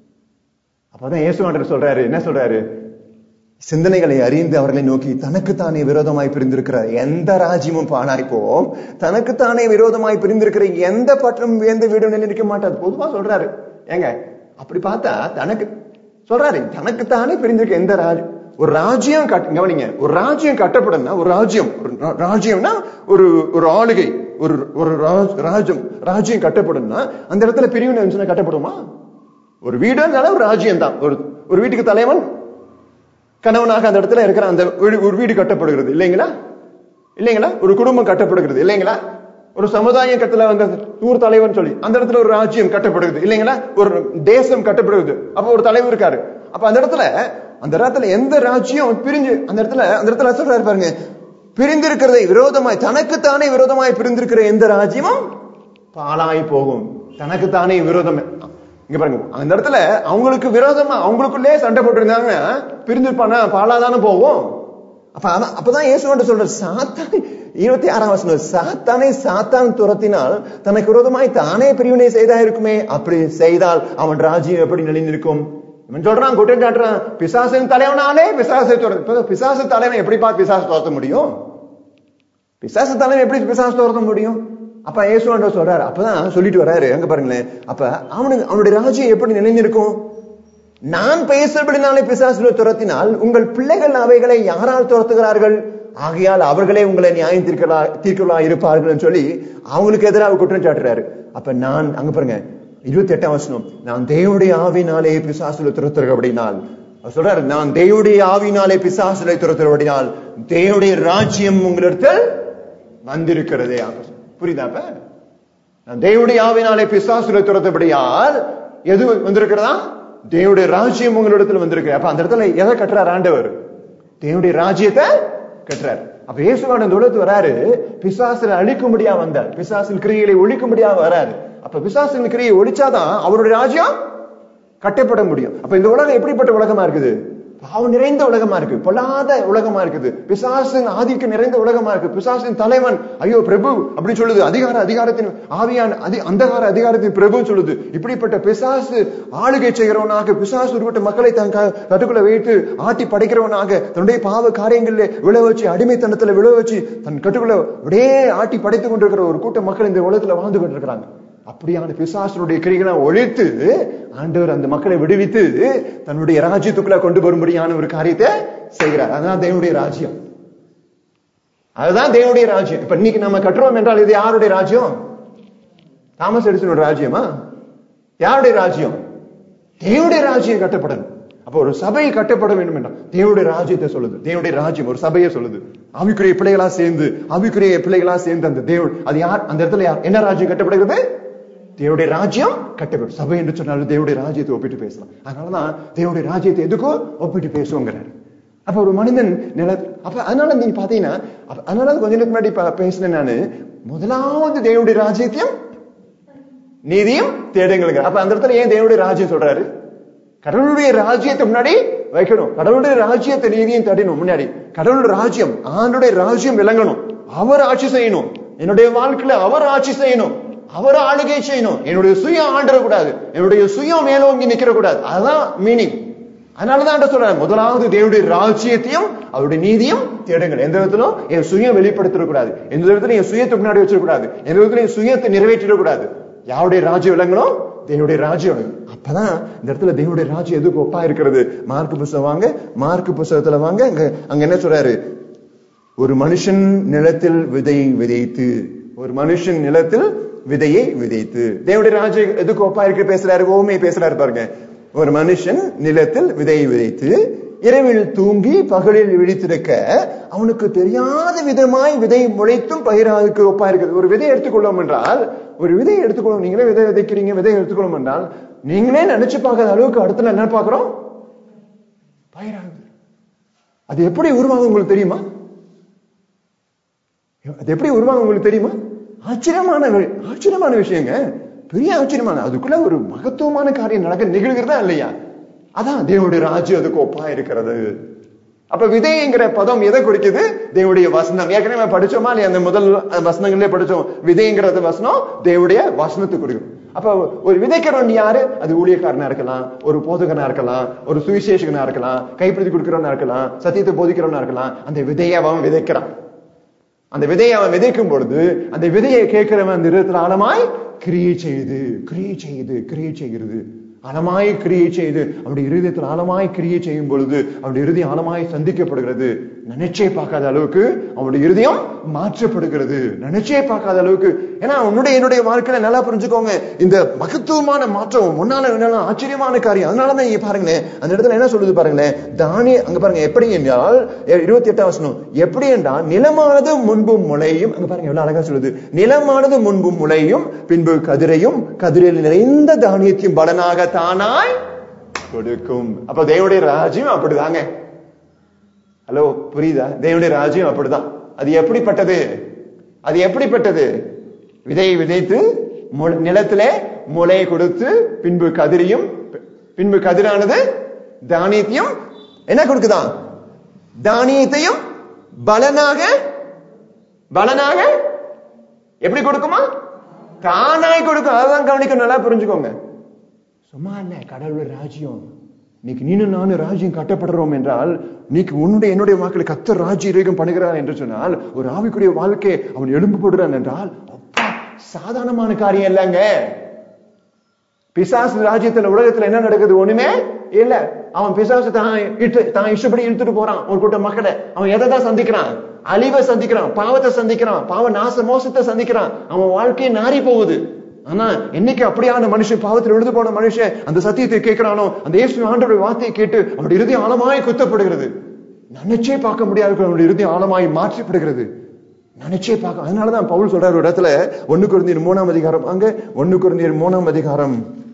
Speaker 1: அப்பதான் இயேசுவாண்டர் சொல்றாரு என்ன சொல்றாரு சிந்தனைகளை அறிந்து அவர்களை நோக்கி தனக்குத்தானே விரோதமாய் பிரிந்திருக்கிற எந்த ராஜ்யமும் பானாய் போம் தனக்குத்தானே விரோதமாய் பிரிந்திருக்கிற எந்த பற்றும் எந்த வீடும் நினைக்க மாட்டாது பொதுவா சொல்றாரு ஏங்க அப்படி பார்த்தா தனக்கு சொல்றாரு தனக்குத்தானே பிரிந்திருக்க எந்த ராஜ் ஒரு ராஜ்யம் கட் கவனிங்க ஒரு ராஜ்யம் கட்டப்படும்னா ஒரு ராஜ்யம் ஒரு ரா- ராஜ்யம்னா ஒரு ஒரு ஆளுகை ஒரு ஒரு ராஜ்- ராஜ்யம் ராஜ்யம் கட்டப்படும்னா அந்த இடத்துல பிரிவினை இருந்துச்சுன்னா கட்டப்படுமா ஒரு வீடுனால ஒரு ராஜ்யம் தான் ஒரு ஒரு வீட்டுக்கு தலைவன் கணவனாக அந்த இடத்துல இருக்கிற அந்த வீடு- ஒரு வீடு கட்டப்படுகிறது இல்லைங்களா இல்லைங்களா ஒரு குடும்பம் கட்டப்படுகிறது இல்லைங்களா ஒரு சமுதாயம் கட்டல வந்த ஊர் தலைவன் சொல்லி அந்த இடத்துல ஒரு ராஜ்யம் கட்டப்படுகிறது இல்லைங்களா ஒரு தேசம் கட்டப்படுகிறது அப்ப ஒரு தலைவர் இருக்காரு அப்ப அந்த இடத்துல அந்த இடத்துல எந்த ராஜ்யம் பிரிஞ்சு அந்த இடத்துல அந்த இடத்துல சொல்றாரு பாருங்க பிரிந்திருக்கிறதை விரோதமாய் தனக்குத்தானே விரோதமாய் பிரிந்திருக்கிற எந்த ராஜ்யமும் பாழாய் போகும் தனக்குத்தானே விரோதம் இங்க பாருங்க அந்த இடத்துல அவங்களுக்கு விரோதமா அவங்களுக்குள்ளே சண்டை போட்டு இருந்தாங்க பிரிஞ்சிருப்பானா பாழாதானே போகும் அப்ப அதான் அப்பதான் இயேசுவன்ட்டு சொல்ற சாத்தான் இருபத்தி ஆறாம் வசனம் சாத்தானை சாத்தான் துரத்தினால் தனக்கு விரோதமாய் தானே பிரிவினை செய்தா இருக்குமே அப்படி செய்தால் அவன் ராஜ்யம் எப்படி நிலைநிற்கும் இவன் சொல்றான் குற்றம் சாட்டுறான் பிசாசின் தலைவனாலே பிசாசை துரத்து பிசாசு தலைவன் எப்படி பார்த்து பிசாசு துரத்த முடியும் பிசாசு தலைவன் எப்படி பிசாசு துரத்த முடியும் அப்ப இயேசுவாண்டவர் சொல்றாரு அப்பதான் சொல்லிட்டு வர்றாரு அங்க பாருங்களேன் அப்ப அவனுக்கு அவனுடைய ராஜ்யம் எப்படி நிலைநிற்கும் நான் பேசப்படினாலே பிசாசுகளை துரத்தினால் உங்கள் பிள்ளைகள் அவைகளை யாரால் துரத்துகிறார்கள் ஆகையால் அவர்களே உங்களை நியாயம் தீர்க்கலா தீர்க்கலா இருப்பார்கள் சொல்லி அவங்களுக்கு எதிராக குற்றம் சாட்டுறாரு அப்ப நான் அங்க பாருங்க இருபத்தி எட்டாம் வசனம் நான் தேவனுடைய ஆவினாலே பிசாசுகளை துரத்துகிறபடினால் அவர் சொல்றாரு நான் தேவனுடைய ஆவினாலே பிசாசுகளை துரத்துகிறபடினால் தேவனுடைய ராஜ்யம் உங்களிடத்தில் வந்திருக்கிறதே புரியுதா அப்ப நான் தேவனுடைய ஆவினாலே பிசாசுகளை துரத்தபடியால் எது வந்திருக்கிறதா தேவனுடைய ராஜ்யம் உங்களிடத்துல வந்திருக்கு அப்ப அந்த இடத்துல எதை கட்டுறார் ஆண்டவர் தேவனுடைய ராஜ்யத்தை கட்டுறார் அப்ப இயேசுவான இந்த உலகத்து வராரு பிசாசுல அழிக்கும்படியா வந்தார் பிசாசின் கிரியைகளை ஒழிக்கும்படியா வராரு அப்ப பிசாசின் கிரியை ஒழிச்சாதான் அவருடைய ராஜ்யம் கட்டப்பட முடியும் அப்ப இந்த உலகம் எப்படிப்பட்ட உலகமா இருக்குது பாவம் நிறைந்த உலகமா இருக்கு பொல்லாத உலகமா இருக்குது பிசாசின் ஆதிக்கம் நிறைந்த உலகமா இருக்கு பிசாசின் தலைவன் ஐயோ பிரபு அப்படி சொல்லுது அதிகார அதிகாரத்தின் ஆவியான அதி அந்தகார அதிகாரத்தின் பிரபு சொல்லுது இப்படிப்பட்ட பிசாசு ஆளுகை செய்கிறவனாக பிசாசு உருவட்ட மக்களை தன் க- கட்டுக்குள்ள வைத்து ஆட்டி படைக்கிறவனாக தன்னுடைய பாவ காரியங்களில் விழ வச்சு அடிமைத்தனத்துல விழ வச்சு தன் கட்டுக்குள்ள அப்படியே ஆட்டி படைத்துக் கொண்டிருக்கிற ஒரு கூட்ட மக்கள் இந்த உலகத்துல வாழ்ந்து கொண்டிருக்கிறாங்க அப்படியான பிசாசனுடைய கிரிகளை ஒழித்து ஆண்டவர் அந்த மக்களை விடுவித்து தன்னுடைய ராஜ்யத்துக்குள்ள கொண்டு வரும்படியான ஒரு காரியத்தை செய்கிறார் அதுதான் தேவனுடைய ராஜ்யம் அதுதான் தேவனுடைய ராஜ்யம் இப்ப இன்னைக்கு நம்ம கட்டுறோம் என்றால் இது யாருடைய ராஜ்யம் தாமஸ் எடிசனோட ராஜ்யமா யாருடைய ராஜ்யம் தேவனுடைய ராஜ்யம் கட்டப்படணும் அப்ப ஒரு சபை கட்டப்பட வேண்டும் என்றால் தேவனுடைய ராஜ்யத்தை சொல்லுது தேவனுடைய ராஜ்யம் ஒரு சபையை சொல்லுது ஆவிக்குரிய பிள்ளைகளா சேர்ந்து ஆவிக்குரிய பிள்ளைகளா சேர்ந்து அந்த தேவன் அது யார் அந்த இடத்துல யார் என்ன ராஜ்யம் கட்டப்படுகிறது தேவனுடைய ராஜ்யம் கட்டப்படும் சபை என்று சொன்னாலும் தேவனுடைய ராஜ்யத்தை ஒப்பிட்டு பேசலாம் அதனாலதான் தேவனுடைய ராஜ்யத்தை எதுக்கோ ஒப்பிட்டு பேசுவோங்கிறாரு அப்ப ஒரு மனிதன் நில அப்ப அதனால நீங்க பாத்தீங்கன்னா அப்ப அதனால கொஞ்ச நேரத்துக்கு முன்னாடி ப- பேசினேன் நானு முதலாவது தேவனுடைய ராஜ்யத்தையும் நீதியும் தேடுங்கள் அப்ப அந்த இடத்துல ஏன் தேவனுடைய ராஜ்யம் சொல்றாரு கடவுளுடைய ராஜ்யத்தை முன்னாடி வைக்கணும் கடவுளுடைய ராஜ்யத்தை நீதியும் தடிணும் முன்னாடி கடவுளுடைய ராஜ்யம் ஆண்டுடைய ராஜ்யம் விளங்கணும் அவர் ஆட்சி செய்யணும் என்னுடைய வாழ்க்கையில அவர் ஆட்சி செய்யணும் அவர் ஆளுகை செய்யணும் என்னுடைய சுயம் ஆண்டக்கூடாது என்னுடைய சுயம் மேலோங்கி நிக்கிற கூடாது அதுதான் மீனிங் அதனாலதான் ஆண்டவர் சொல்றாரு முதலாவது தேவனுடைய ராஜ்யத்தையும் அவருடைய நீதியும் தேடுங்கள் எந்த விதத்திலும் என் சுயம் வெளிப்படுத்திடக்கூடாது எந்த விதத்திலும் என் சுயத்தை முன்னாடி வச்சிடக்கூடாது எந்த விதத்திலும் என் சுயத்தை நிறைவேற்றிடக்கூடாது யாருடைய ராஜ்யம் விளங்கணும் தேவனுடைய ராஜ்யம் அப்பதான் இந்த இடத்துல தேவனுடைய ராஜ்யம் எதுக்கு ஒப்பா இருக்கிறது மார்க் புஸ்தகம் வாங்க மார்க் புஸ்தகத்துல வாங்க அங்க அங்க என்ன சொல்றாரு ஒரு மனுஷன் நிலத்தில் விதை விதைத்து ஒரு மனுஷன் நிலத்தில் விதையை விதைத்து தேவனுடைய ராஜ்யம் எதுக்கு ஒப்பா இருக்கு பேசுறாரு ஓமே பேசுறாரு பாருங்க ஒரு மனுஷன் நிலத்தில் விதையை விதைத்து இரவில் தூங்கி பகலில் விழித்திருக்க அவனுக்கு தெரியாத விதமாய் விதை முளைத்தும் பயிராதுக்கு ஒப்பா இருக்குது ஒரு விதை எடுத்துக்கொள்ளும் என்றால் ஒரு விதை எடுத்துக்கொள்ளும் நீங்களே விதை விதைக்கிறீங்க விதை எடுத்துக்கொள்ளும் என்றால் நீங்களே நினைச்சு பார்க்காத அளவுக்கு அடுத்த என்ன பார்க்கிறோம் பயிராகுது அது எப்படி உருவாகும் உங்களுக்கு தெரியுமா அது எப்படி உருவாகும் உங்களுக்கு தெரியுமா ஆச்சரியமான வி- ஆச்சரியமான விஷயங்க பெரிய ஆச்சரியமான அதுக்குள்ள ஒரு மகத்துவமான காரியம் நடக்க நிகழ்கிறதா இல்லையா அதான் தேவனுடைய ராஜ்யம் அதுக்கு ஒப்பா இருக்கிறது அப்ப விதைங்கிற பதம் எதை குறிக்குது தேவனுடைய வசனம் ஏற்கனவே படிச்சோமா இல்லையா அந்த முதல் வசனங்களே படிச்சோம் விதைங்கிறது வசனம் தேவனுடைய வசனத்தை குறிக்கும் அப்ப ஒரு விதைக்கிறவன் யாரு அது ஊழியக்காரனா இருக்கலாம் ஒரு போதகனா இருக்கலாம் ஒரு சுவிசேஷகனா இருக்கலாம் கைப்பிடித்து கொடுக்கிறவனா இருக்கலாம் சத்தியத்தை போதிக்கிறவனா இருக்கலாம் அந்த விதையை அவன் விதைக்கிறான் அந்த விதையை அவன் விதைக்கும் பொழுது அந்த விதையை கேட்கிறவன் அந்த இருதயத்தில் ஆழமாய் கிரியை செய்யுது கிரியை செய்யுது கிரியை செய்கிறது ஆழமாய் கிரியை செய்து அவனுடைய இருதயத்தில் ஆழமாய் கிரியை செய்யும் பொழுது அவனுடைய இருதயம் ஆழமாய் சந்திக்கப்படுகிறது நினைச்சே பார்க்காத அளவுக்கு அவனுடைய இருதயம் மாற்றப்படுகிறது நினைச்சே பார்க்காத அளவுக்கு ஏன்னா உன்னுடைய என்னுடைய வாழ்க்கையில நல்லா புரிஞ்சுக்கோங்க இந்த மகத்துவமான மாற்றம் முன்னால என்னாலும் ஆச்சரியமான காரியம் அதனாலதான் நீங்க பாருங்களேன் அந்த இடத்துல என்ன சொல்லுது பாருங்களேன் தானிய அங்க பாருங்க எப்படி என்றால் இருபத்தி எட்டாம் வசனம் எப்படி என்றால் நிலமானது முன்பு முளையும் அங்க பாருங்க எவ்வளவு அழகா சொல்லுது நிலமானது முன்பு முளையும் பின்பு கதிரையும் கதிரில் நிறைந்த தானியத்தையும் பலனாக தானாய் கொடுக்கும் அப்ப தேவனுடைய ராஜ்யம் அப்படிதாங்க ஹலோ புரியுதா தேவனுடைய ராஜ்யம் அப்படிதான் அது எப்படிப்பட்டது அது எப்படிப்பட்டது விதையை விதைத்து மு- நிலத்திலே முளையை கொடுத்து பின்பு கதிரியும் பி- பின்பு கதிரானது தானியத்தையும் என்ன கொடுக்குதான் தானியத்தையும் பலனாக பலனாக எப்படி கொடுக்குமா தானாய் கொடுக்கும் அதான் கவனிக்கணும் நல்லா புரிஞ்சுக்கோங்க சும்மா இல்ல கடவுள் ராஜ்யம் இன்னைக்கு நீனும் நானும் ராஜ்யம் கட்டப்படுறோம் என்றால் நீக்கு உன்னுடைய என்னுடைய வாக்கில் கத்தர் ராஜ்ய ரேகம் பண்ணுகிறார் என்று சொன்னால் ஒரு ஆவிக்குரிய வாழ்க்கை அவன் எழும்பு போடுறான் என்றால் அப்பா சாதாரணமான காரியம் இல்லைங்க பிசாசு ராஜ்யத்துல உலகத்துல என்ன நடக்குது ஒண்ணுமே இல்ல அவன் பிசாசு தான் இட்டு தான் இஷ்டப்படி இழுத்துட்டு போறான் ஒரு கூட்டம் மக்களை அவன் எதை தான் சந்திக்கிறான் அழிவை சந்திக்கிறான் பாவத்தை சந்திக்கிறான் பாவ நாச மோசத்தை சந்திக்கிறான் அவன் வாழ்க்கையை நாறி போகுது ஆனா என்னைக்கு அப்படியான மனுஷன் பாவத்தில் விழுந்து போன மனுஷன் அந்த சத்தியத்தை கேட்கிறானோ அந்த இயேசு ஆண்டவருடைய வார்த்தையை கேட்டு அவனுடைய இறுதி ஆழமாய் குத்தப்படுகிறது நினைச்சே பார்க்க முடியாது அவனுடைய இறுதி ஆழமாய் மாற்றப்படுகிறது நினைச்சே பார்க்க அதனாலதான் பவுல் சொல்றாரு ஒரு இடத்துல ஒண்ணு குருந்தியர் மூணாம் அதிகாரம் அங்க ஒண்ணு குருந்தியர் மூணாம் அதிகாரம்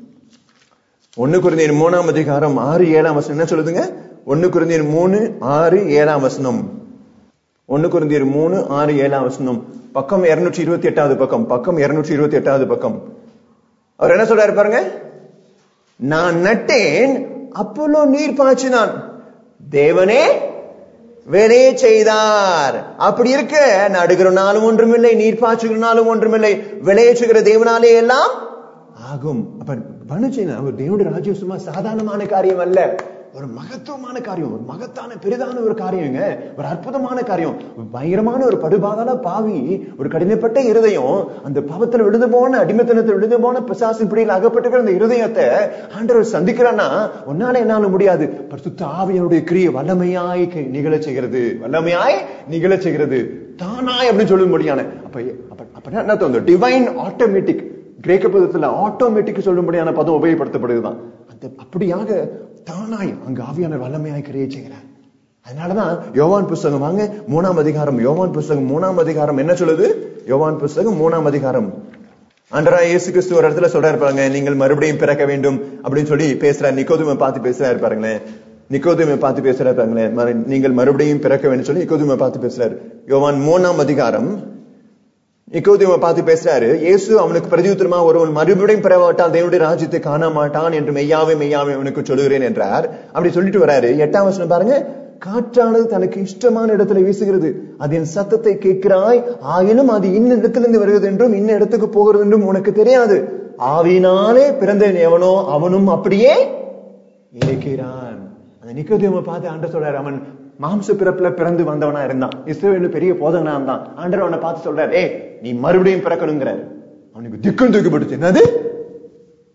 Speaker 1: ஒண்ணு குருந்தியர் மூணாம் அதிகாரம் ஆறு ஏழாம் வசனம் என்ன சொல்லுதுங்க ஒண்ணு குருந்தியர் மூணு ஆறு ஏழாம் வசனம் ஒண்ணு குருந்தியர் மூணு ஆறு ஏழாம் வசனம் பக்கம் இருநூற்றி இருபத்தி எட்டாவது பக்கம் பக்கம் இருநூற்றி இருபத்தி எட்டாவது பக்கம் அவர் என்ன சொல்றாரு பாருங்க நான் நட்டேன் அப்போலோ நீர் பாய்ச்சினான் தேவனே வேலையை செய்தார் அப்படி இருக்க நடுகிற நாளும் ஒன்றுமில்லை நீர் பாய்ச்சுகிற நாளும் ஒன்றுமில்லை விளையச்சுகிற தேவனாலே எல்லாம் ஆகும் அப்ப பண்ணுச்சுன்னா ஒரு தேவனுடைய ராஜ்யம் சும்மா சாதாரணமான காரியம் அல்ல ஒரு மகத்துவமான காரியம் ஒரு மகத்தான பெரிதான ஒரு காரியங்க ஒரு அற்புதமான காரியம் ஒரு பயங்கரமான ஒரு படுபாதான பாவி ஒரு கடினப்பட்ட இருதயம் அந்த பாவத்துல விழுந்து போன அடிமைத்தனத்தில் விழுந்து போன பிசாசின் பிடியில் அகப்பட்டுக்கிற அந்த இருதயத்தை ஆண்டவர் சந்திக்கிறான்னா உன்னால என்னால முடியாது பரிசுத்த ஆவியனுடைய கிரியை வல்லமையாய் கை- நிகழச் செய்கிறது வல்லமையாய் நிகழச் செய்கிறது தானாய் அப்படின்னு சொல்ல முடியான அப்ப அப்ப அப்ப என்ன தோணும் டிவைன் ஆட்டோமேட்டிக் கிரேக்க பதத்துல ஆட்டோமேட்டிக் சொல்லும்படியான பதம் உபயோகப்படுத்தப்படுதுதான் அந்த அப்படியாக தானாய் அங்கு ஆவியான வல்லமையாய் கிரியை செய்கிறார் அதனாலதான் யோவான் புஸ்தகம் வாங்க மூணாம் அதிகாரம் யோவான் புஸ்தகம் மூணாம் அதிகாரம் என்ன சொல்லுது யோவான் புஸ்தகம் மூணாம் அதிகாரம் ஆண்டரா இயேசு கிறிஸ்து ஒரு இடத்துல சொல்றாரு பாருங்க நீங்கள் மறுபடியும் பிறக்க வேண்டும் அப்படின்னு சொல்லி பேசுறாரு நிக்கோதுமை பார்த்து பேசுறாரு பாருங்களேன் நிக்கோதுமை பார்த்து பேசுறாரு பாருங்களேன் மறு- நீங்கள் மறுபடியும் பிறக்க வேண்டும் சொல்லி நிக்கோதுமை பார்த்து பேசுறாரு யோவான் மூணாம் அதிகாரம் நிக்கோதிமை பார்த்து பேசுறாரு இயேசு அவனுக்கு பிரதியுத்தரமா ஒருவன் மறுபடியும் பெறமாட்டான் தேவனுடைய ராஜ்யத்தை காண மாட்டான் என்று மெய்யாவே மெய்யாவே அவனுக்கு சொல்லுகிறேன் என்றார் அப்படி சொல்லிட்டு வராரு எட்டாம் வசனம் பாருங்க காற்றானது தனக்கு இஷ்டமான இடத்துல வீசுகிறது அதன் சத்தத்தை கேட்கிறாய் ஆயினும் அது இன்ன இடத்திலிருந்து வருகிறது என்றும் இன்ன இடத்துக்கு போகிறது என்றும் உனக்கு தெரியாது ஆவியினாலே பிறந்தவன் எவனோ அவனும் அப்படியே இருக்கிறான் அந்த நிக்கோதேமை பார்த்து ஆண்டர் சொல்றாரு அவன் மாம்ச பிறப்புல பிறந்து வந்தவனா இருந்தான் இஸ்ரவேல் பெரிய போதகனா இருந்தான் ஆண்டர் அவனை பார்த்து சொல்றாரு ஏய் நீ மறுபடியும் பிறக்கணுங்கிறாரு அவனுக்கு திக்கும் தூக்கி போட்டுச்சு என்னது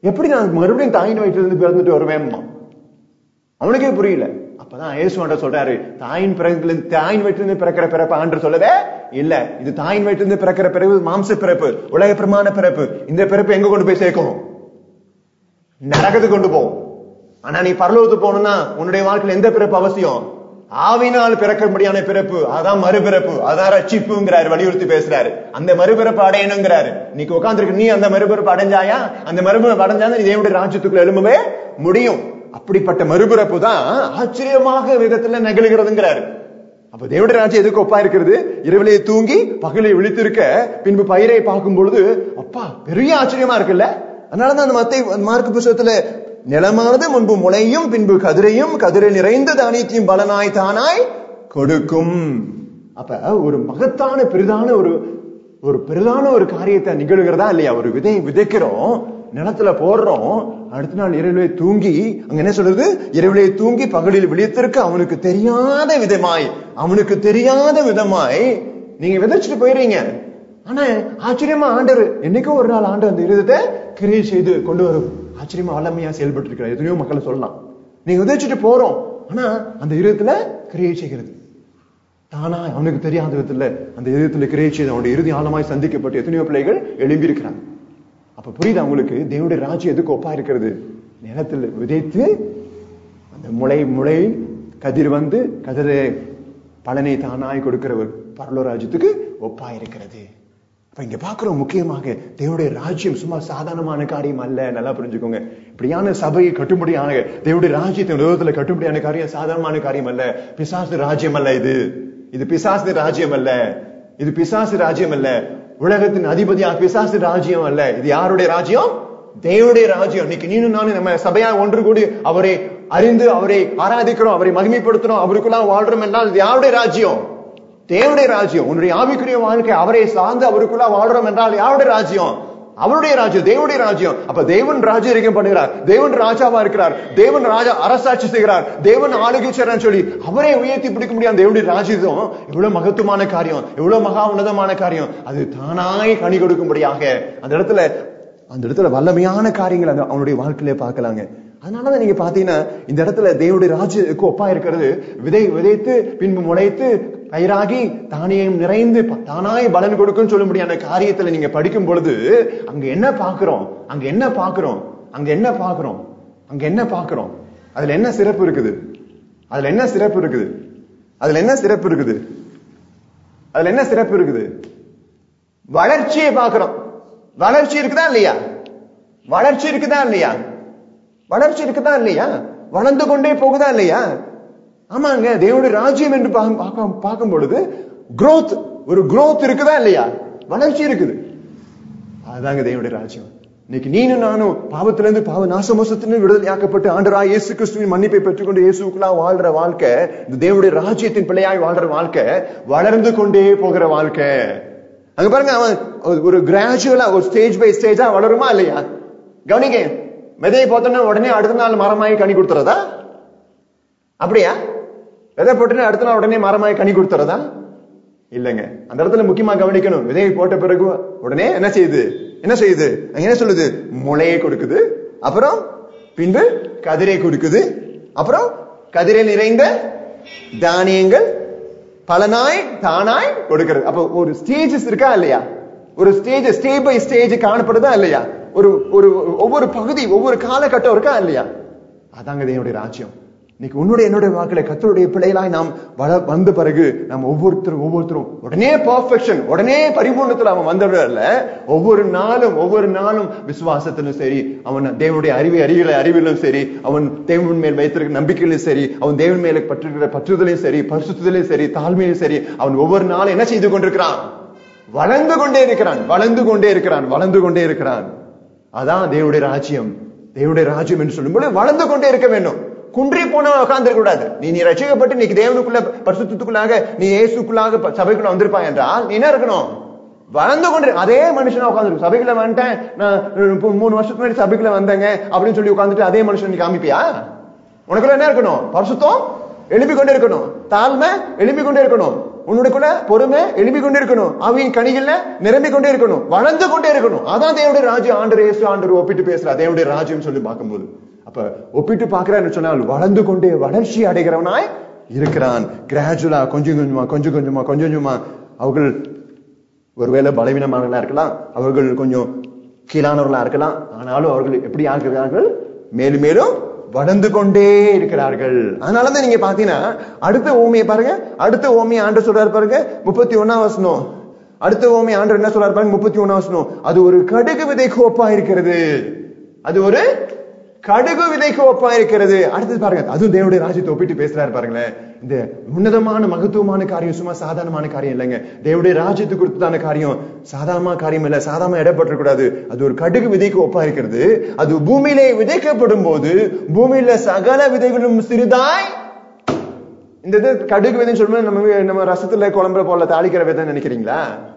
Speaker 1: எப்படி நான் மறுபடியும் தாயின் வயிற்றுல இருந்து பிறந்துட்டு வருவேன்மா அவனுக்கே புரியல அப்பதான் இயேசு ஆண்டவர் சொல்றாரு தாயின் பிறகுல தாயின் வயிற்றிலிருந்து பிறக்கிற பிறப்பு ஆண்டு சொல்லவே இல்ல இது தாயின் வயிற்றிலிருந்து பிறக்கிற பிறகு மாம்ச பிறப்பு உலக பிரமாண பிறப்பு இந்த பிறப்பு எங்க கொண்டு போய் சேர்க்கும் நரகத்துக்கு கொண்டு போகும் ஆனா நீ பரலோகத்துக்கு போகணும்னா உன்னுடைய வாழ்க்கையில எந்த பிறப்பு அவசியம் ஆவினால் பிறக்கும்படியான பிறப்பு அதான் மறுபிறப்பு அதான் ரட்சிப்புங்கிறாரு வலியுறுத்தி பேசுறாரு அந்த மறுபிறப்பு அடையணுங்கிறாரு நீக்கு உட்காந்துருக்கு நீ அந்த மறுபிறப்பு அடைஞ்சாயா அந்த மறுபிறப்பு அடைஞ்சா நீ தேவனுடைய ராஜ்யத்துக்குள்ள எழும்பவே முடியும் அப்படிப்பட்ட மறுபிறப்பு தான் ஆச்சரியமாக விதத்துல நிகழ்கிறதுங்கிறாரு அப்ப தேவனுடைய ராஜ்யம் எதுக்கு ஒப்பா இருக்கிறது இரவிலே தூங்கி பகலை விழித்திருக்க பின்பு பயிரை பார்க்கும் பொழுது அப்பா பெரிய ஆச்சரியமா இருக்குல்ல அதனாலதான் அந்த மத்தை மார்க்கு புஸ்தகத்துல நிலமானது முன்பு முளையும் பின்பு கதிரையும் கதிரை நிறைந்த தானியத்தையும் பலனாய் தானாய் கொடுக்கும் அப்ப ஒரு மகத்தான பெரிதான ஒரு ஒரு பெரிதான ஒரு காரியத்தை நிகழ்கிறதா இல்லையா ஒரு விதை விதைக்கிறோம் நிலத்துல போடுறோம் அடுத்த நாள் இரவிலே தூங்கி அங்க என்ன சொல்றது இரவிலே தூங்கி பகலில் விழித்திருக்க அவனுக்கு தெரியாத விதமாய் அவனுக்கு தெரியாத விதமாய் நீங்க விதைச்சிட்டு போயிடுறீங்க ஆனா ஆச்சரியமா ஆண்டவர் என்னைக்கோ ஒரு நாள் ஆண்டு அந்த இருதத்தை கிரியை செய்து கொண்டு வரும் ஆச்சரியமா வல்லமையா செயல்பட்டு இருக்கிறார் எத்தனையோ மக்களை சொல்லலாம் நீங்க விதைச்சிட்டு போறோம் ஆனா அந்த இருதத்துல கிரியை செய்கிறது தானா அவனுக்கு தெரியாத விதத்துல அந்த இதயத்துல கிரியை செய்து அவனுடைய இறுதி ஆழமாய் சந்திக்கப்பட்டு எத்தனையோ பிள்ளைகள் எழும்பி இருக்கிறாங்க அப்ப புரியுது அவங்களுக்கு தேவனுடைய ராஜ்யம் எதுக்கு ஒப்பா இருக்கிறது நிலத்தில் விதைத்து அந்த முளை முளை கதிர் வந்து கதிரை பலனை தானாய் கொடுக்கிற ஒரு பரலோ ராஜ்யத்துக்கு ஒப்பா இருக்கிறது அப்ப இங்க பாக்குறோம் முக்கியமாக தேவனுடைய ராஜ்யம் சும்மா சாதாரணமான காரியம் அல்ல நல்லா புரிஞ்சுக்கோங்க இப்படியான சபையை கட்டும்படியான தேவனுடைய ராஜ்யத்தை உலகத்துல கட்டும்படியான காரியம் சாதாரணமான காரியம் அல்ல பிசாசு ராஜ்யம் அல்ல இது இது பிசாசு ராஜ்யம் அல்ல இது பிசாசு ராஜ்யம் அல்ல உலகத்தின் அதிபதியாக பிசாசு ராஜ்யம் அல்ல இது யாருடைய ராஜ்யம் தேவனுடைய ராஜ்யம் இன்னைக்கு நீனும் நானும் நம்ம சபையா ஒன்று கூடி அவரை அறிந்து அவரை ஆராதிக்கிறோம் அவரை மகிமைப்படுத்துறோம் அவருக்குள்ள வாழ்றோம் என்றால் இது யாருடைய ராஜ்யம் தேவனுடைய ராஜ்யம் உன்னுடைய ஆவிக்குரிய வாழ்க்கை அவரை சார்ந்து அவருக்குள்ள வாழ்றோம் என்றால் யாருடைய ராஜ்யம் அவருடைய ராஜ்யம் தேவனுடைய ராஜ்யம் அப்ப தேவன் ராஜ்யம் பண்ணுகிறார் தேவன் ராஜாவா இருக்கிறார் தேவன் ராஜா அரசாட்சி செய்கிறார் தேவன் ஆளுகை செய்றான்னு சொல்லி அவரை உயர்த்தி பிடிக்க முடியாது தேவனுடைய ராஜ்யம் எவ்வளவு மகத்துவமான காரியம் எவ்வளவு மகா உன்னதமான காரியம் அது தானாய் கனி கொடுக்கும்படியாக அந்த இடத்துல அந்த இடத்துல வல்லமையான காரியங்கள் அந்த அவனுடைய வாழ்க்கையில பார்க்கலாங்க அதனாலதான் நீங்க பாத்தீங்கன்னா இந்த இடத்துல தேவனுடைய ராஜ்யத்துக்கு ஒப்பா இருக்கிறது விதை விதைத்து பின்பு முளைத்து பயிராகி தானியம் நிறைந்து ப- தானாய் பலன் கொடுக்கும்னு சொல்ல முடியாத காரியத்துல நீங்க படிக்கும் பொழுது அங்க என்ன பாக்குறோம் அங்க என்ன பாக்குறோம் அங்க என்ன பாக்குறோம் அங்க என்ன பாக்குறோம் அதுல என்ன சிறப்பு இருக்குது அதுல என்ன சிறப்பு இருக்குது அதுல என்ன சிறப்பு இருக்குது அதுல என்ன சிறப்பு இருக்குது வளர்ச்சியை பார்க்கிறோம் வளர்ச்சி இருக்குதா இல்லையா வளர்ச்சி இருக்குதா இல்லையா வளர்ச்சி இருக்குதா இல்லையா வளர்ந்து கொண்டே போகுதா இல்லையா ஆமாங்க தேவனுடைய ராஜ்யம் என்று பா- பார்க்க- பார்க்கும் பொழுது growth ஒரு growth இருக்குதா இல்லையா வளர்ச்சி இருக்குது அதுதாங்க தேவனுடைய ராஜ்யம் இன்னைக்கு நீனும் நானும் பாவத்திலிருந்து பாவ நாசமோசத்திலிருந்து விடுதலையாக்கப்பட்டு ஆண்டராய் இயேசு கிறிஸ்துவின் மன்னிப்பை பெற்றுக்கொண்டு இயேசுக்குள்ளா வாழ்ற வாழ்க்கை இந்த தேவனுடைய ராஜ்யத்தின் பிள்ளையாய் வாழ்ற வாழ்க்கை வளர்ந்து கொண்டே போகிற வாழ்க்கை அங்க பாருங்க அவன் ஒரு- ஒரு கிராஜுவலா ஒரு ஸ்டேஜ் பை ஸ்டேஜா வளருமா இல்லையா கவனிங்க விதையை பார்த்தோன்னா உடனே அடுத்த நாள் மரமாயி கனி கொடுத்துறதா அப்படியா விதை போட்டுன்னு அடுத்த நாள் உடனே மரமாயி கனி கொடுத்துறதா இல்லைங்க அந்த இடத்துல முக்கியமா கவனிக்கணும் விதையை போட்ட பிறகு உடனே என்ன செய்யுது என்ன செய்யுது அங்க என்ன சொல்லுது முளையை கொடுக்குது அப்புறம் பின்பு கதிரை கொடுக்குது அப்புறம் கதிரை நிறைந்த தானியங்கள் பலனாய் தானாய் கொடுக்கிறது அப்ப ஒரு ஸ்டேஜஸ் இருக்கா இல்லையா ஒரு ஸ்டேஜ் ஸ்டேஜ் பை ஸ்டேஜ் காணப்படுதா இல்லையா ஒரு ஒரு ஒவ்வொரு பகுதி ஒவ்வொரு காலகட்டம் இருக்கா இல்லையா அதாங்க தேவனுடைய ராஜ்யம் இன்னைக்கு உன்னுடைய என்னுடைய வாக்களை கத்தருடைய பிள்ளைகளாய் நாம் வள வந்த பிறகு நாம் ஒவ்வொருத்தரும் ஒவ்வொருத்தரும் உடனே பர்ஃபெக்ஷன் உடனே பரிபூர்ணத்துல அவன் வந்தவர்ல ஒவ்வொரு நாளும் ஒவ்வொரு நாளும் விசுவாசத்திலும் சரி அவன் தேவனுடைய அறிவை அறிவியல அறிவிலும் சரி அவன் தேவன் மேல் வைத்திருக்கிற நம்பிக்கையிலும் சரி அவன் தேவன் மேல பற்றுகிற பற்றுதலையும் சரி பரிசுத்தலையும் சரி தாழ்மையிலும் சரி அவன் ஒவ்வொரு நாளும் என்ன செய்து கொண்டிருக்கிறான் வளர்ந்து கொண்டே இருக்கிறான் வளர்ந்து கொண்டே இருக்கிறான் வளர்ந்து கொண்டே இருக்கிறான் அதான் தேவனுடைய ராஜ்யம் தேவனுடைய ராஜ்யம் என்று சொல்லும்போது வளர்ந்து கொண்டே இருக்க வேண்டும் குன்றி போன உட்கார்ந்து கூடாது நீ நீ ரட்சிக்கப்பட்டு நீ தேவனுக்குள்ள பரிசுத்துக்குள்ளாக நீ இயேசுக்குள்ளாக ப- சபைக்குள்ள வந்திருப்பாய் என்றால் நீ என்ன இருக்கணும் வளர்ந்து கொண்டு அதே மனுஷனா உட்காந்துருக்கு சபைக்குள்ள வந்துட்டேன் நான் இப்போ மூணு வருஷத்துக்கு முன்னாடி சபைக்குள்ள வந்தேங்க அப்படின்னு சொல்லி உட்காந்துட்டு அதே மனுஷன் நீ காமிப்பியா உனக்குள்ள என்ன இருக்கணும் பரிசுத்தம் எழுப்பி கொண்டே இருக்கணும் தாழ்மை எழுப்பி கொண்டே இருக்கணும் உன்னுடைய பொறுமை எழுப்பி கொண்டே இருக்கணும் அவையின் கனிகள்ல நிரம்பி கொண்டே இருக்கணும் வளர்ந்து கொண்டே இருக்கணும் அதான் தேவனுடைய ராஜ்யம் ஆண்டர் இயேசு ஆண்டர் ஒப்பிட்டு பேசுறா தேவனுடைய ராஜ்யம் சொல்லி பார்க்கும்போது அப்ப ஒப்பிட்டு பார்க்கிறான்னு சொன்னால் வளர்ந்து கொண்டே வளர்ச்சி அடைகிறவனாய் இருக்கிறான் கிராஜுவலா கொஞ்சம் கொஞ்சமா கொஞ்சம் கொஞ்சமா கொஞ்சம் கொஞ்சமா அவர்கள் ஒருவேளை பலவீனமானவர்களா இருக்கலாம் அவர்கள் கொஞ்சம் கீழானவர்களா இருக்கலாம் ஆனாலும் அவர்கள் எப்படி ஆகிறார்கள் மேலும் மேலும் வளர்ந்து கொண்டே இருக்கிறார்கள் அதனாலதான் நீங்க பாத்தீங்கன்னா அடுத்த ஓமையை பாருங்க அடுத்த ஓமையை ஆண்டு சொல்றாரு பாருங்க முப்பத்தி ஒன்னாம் வசனம் அடுத்த ஓமை ஆண்டு என்ன சொல்றாரு பாருங்க முப்பத்தி ஒன்னாம் வசனம் அது ஒரு கடுகு விதைக்கு ஒப்பா இருக்கிறது அது ஒரு கடுகு விதைக்கு ஒப்பா இருக்கிறது அடுத்தது பாருங்க அதுவும் தேவனுடைய ராஜ்யத்தை ஒப்பிட்டு பேசுறாரு பாருங்களேன் இந்த உன்னதமான மகத்துவமான காரியம் சும்மா சாதாரணமான காரியம் இல்லைங்க தேவனுடைய ராஜ்யத்துக்கு கொடுத்ததான காரியம் சாதாரணமான காரியம் இல்ல சாதாரண இடப்பட்டு கூடாது அது ஒரு கடுகு விதைக்கு ஒப்பா இருக்கிறது அது பூமியிலே விதைக்கப்படும் போது பூமியில சகல விதைகளும் சிறிதாய் இந்த இது கடுகு விதைன்னு சொல்லும்போது நம்ம நம்ம ரசத்துல குழம்புல போல தாளிக்கிற விதை நினைக்கிறீங்களா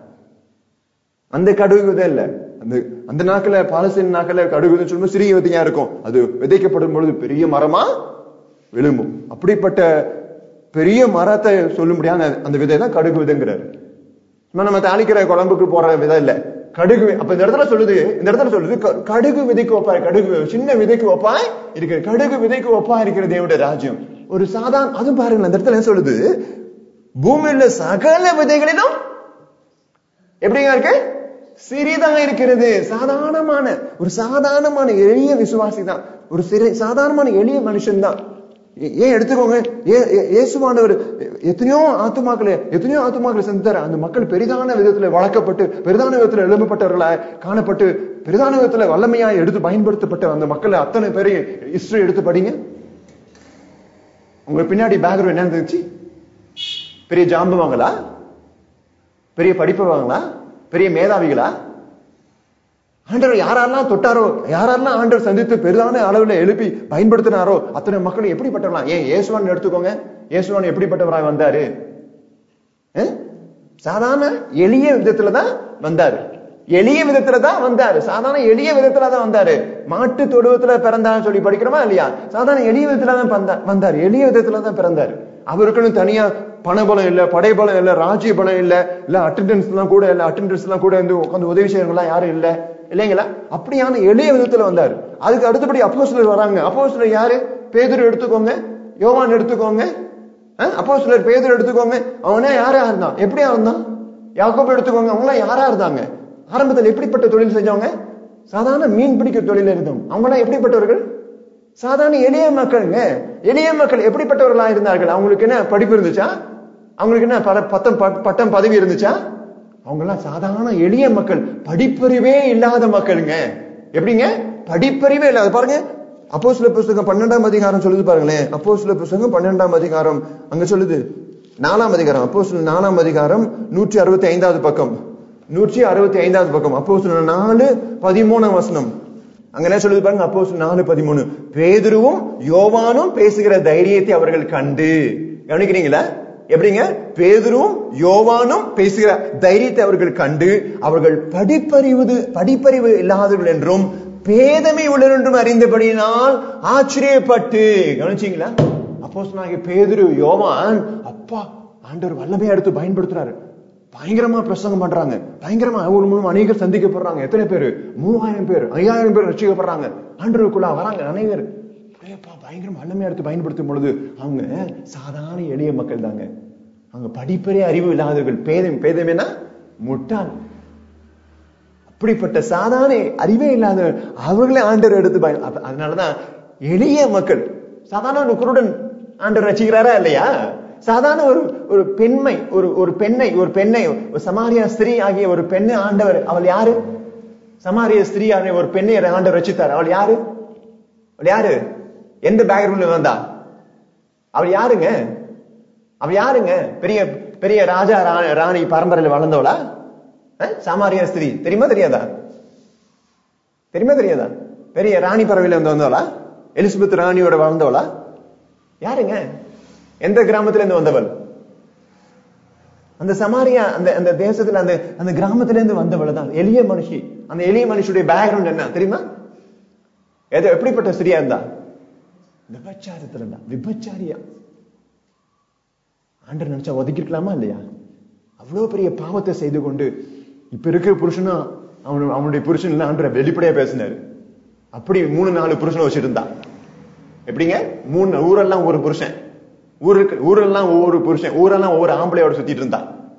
Speaker 1: அந்த கடுகு விதை இல்ல அந்த அந்த நாக்கில பாலஸ்தீன் நாக்கில கடுகு விதைன்னு சொல்லும்போது சிறிய விதையா இருக்கும் அது விதைக்கப்படும் பொழுது பெரிய மரமா விழும்பும் அப்படிப்பட்ட பெரிய மரத்தை சொல்ல முடியாத அந்த விதை தான் கடுகு விதைங்கிறாரு சும்மா நம்ம தாளிக்கிற குழம்புக்கு போடுற விதை இல்ல கடுகு அப்ப இந்த இடத்துல சொல்லுது இந்த இடத்துல சொல்லுது க- கடுகு விதைக்கு ஒப்பாய் கடுகு சின்ன விதைக்கு ஒப்பாய் இருக்கு கடுகு விதைக்கு ஒப்பா இருக்கிற தேவனுடைய ராஜ்யம் ஒரு சாதாரண அதுவும் பாருங்க அந்த இடத்துல என்ன சொல்லுது பூமியில சகல விதைகளிலும் எப்படிங்க இருக்கு சிறிதாக இருக்கிறது சாதாரணமான ஒரு சாதாரணமான எளிய விசுவாசி தான் ஒரு சிறு சாதாரணமான எளிய மனுஷன் தான் ஏ- ஏன் எடுத்துக்கோங்க ஏ- ஏ- இயேசுவானவர் எத்தனையோ ஆத்துமாக்களை எத்தனையோ ஆத்துமாக்களை செஞ்சாரு அந்த மக்கள் பெரிதான விதத்துல வளர்க்கப்பட்டு பெரிதான விதத்துல எழும்பப்பட்டவர்களாய் காணப்பட்டு பெரிதான விதத்துல வல்லமையாய் எடுத்து பயன்படுத்தப்பட்ட அந்த மக்களை அத்தனை பேரையும் ஹிஸ்டரி எடுத்து படிங்க உங்களுக்கு பின்னாடி பேக்ரவுண்ட் என்ன இருந்துச்சு பெரிய ஜாம்புவாங்களா பெரிய படிப்பவங்களா பெரிய மேதாவிகளா ஆண்டவர் யாரெல்லாம் தொட்டாரோ யாரெல்லாம் ஆண்டவர் சந்தித்து பெரிதான அளவுல எழுப்பி பயன்படுத்தினாரோ அத்தனை மக்களும் எப்படிப்பட்டவர்களா ஏன் இயேசுவான் எடுத்துக்கோங்க இயேசுவான் எப்படிப்பட்டவராய் வந்தாரு அஹ்? சாதாரண எளிய விதத்துல தான் வந்தாரு எளிய விதத்துல தான் வந்தாரு சாதாரண எளிய விதத்துல தான் வந்தாரு மாட்டு தொடுவத்துல பிறந்தான்னு சொல்லி படிக்கிறோமா இல்லையா சாதாரண எளிய விதத்துல தான் வந்தா- வந்தாரு எளிய விதத்துல தான் பிறந்தாரு அவருக்குன்னு தனியா பணபலம் இல்ல படைபலம் இல்ல ராஜ்ய பலம் இல்ல இல்ல அட்டெண்டன்ஸ் எல்லாம் கூட இல்ல அட்டெண்டன்ஸ் எல்லாம் கூட வந்து உட்காந்து உதவி செய்யறவங்க யாரும் இல்ல இல்லைங்களா அப்படியான எளிய விதத்துல வந்தாரு அதுக்கு அடுத்தபடி அப்போ வராங்க அப்போ யாரு பேதுரு எடுத்துக்கோங்க யோவான் எடுத்துக்கோங்க அப்போ சிலர் பேதர் எடுத்துக்கோங்க அவனே யாரா இருந்தான் எப்படியா இருந்தான் யாக்கோபு எடுத்துக்கோங்க அவங்களாம் யாரா இருந்தாங்க ஆரம்பத்தில் எப்படிப்பட்ட தொழில் செஞ்சவங்க சாதாரண மீன் பிடிக்க தொழில் இருந்தவங்க அவங்களாம் எப்படிப்பட்டவர்கள் சாதாரண எளிய மக்களுங்க எளிய மக்கள் எப்படிப்பட்டவர்களா இருந்தார்கள் அவங்களுக்கு என்ன படிப்பு இருந்துச்சா அவங்களுக்கு என்ன பர- பத்தம் ப- பட்டம் பதவி இருந்துச்சா அவங்க எல்லாம் சாதாரண எளிய மக்கள் படிப்பறிவே இல்லாத மக்களுங்க எப்படிங்க படிப்பறிவே இல்லாத பாருங்க அப்போ சில புஸ்தகம் பன்னெண்டாம் அதிகாரம் சொல்லுது பாருங்களேன் அப்போ சில புஸ்தகம் பன்னெண்டாம் அதிகாரம் அங்க சொல்லுது நாலாம் அதிகாரம் அப்போ சில நாலாம் அதிகாரம் நூற்றி அறுபத்தி ஐந்தாவது பக்கம் நூற்றி அறுபத்தி ஐந்தாவது பக்கம் அப்போ சில நாலு பதிமூணாம் வசனம் அங்க என்ன சொல்லுது பாருங்க அப்போ நாலு பதிமூணு பேதுருவும் யோவானும் பேசுகிற தைரியத்தை அவர்கள் கண்டு கவனிக்கிறீங்களா எப்படிங்க பேதுருவும் யோவானும் பேசுகிற தைரியத்தை அவர்கள் கண்டு அவர்கள் படிப்பறிவது படிப்பறிவு இல்லாதவர்கள் என்றும் பேதமை உள்ளவர் என்றும் அறிந்தபடியினால் ஆச்சரியப்பட்டு கவனிச்சீங்களா அப்போ பேதுரு யோவான் அப்பா ஆண்டவர் வல்லமையா எடுத்து பயன்படுத்துறாரு பயங்கரமா பிரசங்கம் பண்றாங்க பயங்கரமா ஒரு மூலம் அநேகர் சந்திக்கப்படுறாங்க எத்தனை பேரு மூவாயிரம் பேர் ஐயாயிரம் பேர் ரசிக்கப்படுறாங்க ஆண்டவருக்குள்ள வராங்க அனைவர் அப்படியேப்பா பயங்கரமா வல்லமையா எடுத்து பயன்படுத்தும் பொழுது அவங்க சாதாரண எளிய மக்கள் தாங்க அவங்க படிப்பறே அறிவு இல்லாதவர்கள் பேதம் பேதமேனா முட்டாள் அப்படிப்பட்ட சாதாரண அறிவே இல்லாத அவர்களே ஆண்டவர் எடுத்து பயன் அப்ப அதனாலதான் எளிய மக்கள் சாதாரண ஒரு குருடன் ஆண்டவர் ரசிக்கிறாரா இல்லையா சாதாரண ஒரு ஒரு பெண்மை ஒரு ஒரு பெண்ணை ஒரு பெண்ணை ஒரு சமாரியா ஸ்திரீ ஆகிய ஒரு பெண்ணை ஆண்டவர் அவள் யாரு சமாரிய ஸ்திரீ ஆகிய ஒரு பெண்ணை ஆண்டவர் ரசித்தார் அவள் யாரு அவள் யாரு எந்த பேக்ரவுண்ட்ல வந்தா அவள் யாருங்க அவ யாருங்க பெரிய பெரிய ராஜா ரா- ராணி பரம்பரையில வளர்ந்தவளா அஹ்? சாமாரியா ஸ்திரீ தெரியுமா தெரியாதா தெரியுமா தெரியாதா பெரிய ராணி பறவையில இருந்து வந்தவளா எலிசபெத் ராணியோட வளர்ந்தவளா யாருங்க எந்த கிராமத்துல இருந்து வந்தவள் அந்த சமாரியா அந்த அந்த தேசத்துல அந்த அந்த கிராமத்துல இருந்து வந்தவள் தான் எளிய மனுஷி அந்த எளிய மனுஷியுடைய பேக்ரவுண்ட் என்ன தெரியுமா எது எப்படிப்பட்ட ஸ்திரியா இருந்தா விபச்சாரத்துல இருந்தா விபச்சாரியா ஆண்டர் நினைச்சா ஒதுக்கிருக்கலாமா இல்லையா அவ்வளவு பெரிய பாவத்தை செய்து கொண்டு இப்ப இருக்கிற புருஷனும் அவனு அவனுடைய புருஷன் இல்ல ஆண்டரை வெளிப்படையா பேசினாரு அப்படி மூணு நாலு புருஷனை வச்சிருந்தா எப்படிங்க மூணு ஊரெல்லாம் ஒரு புருஷன் ஊருக்கு ஊரெல்லாம் ஒவ்வொரு புருஷன் ஊரெல்லாம் ஒவ்வொரு ஆம்பளையோட சுத்திட்டு இருந்தா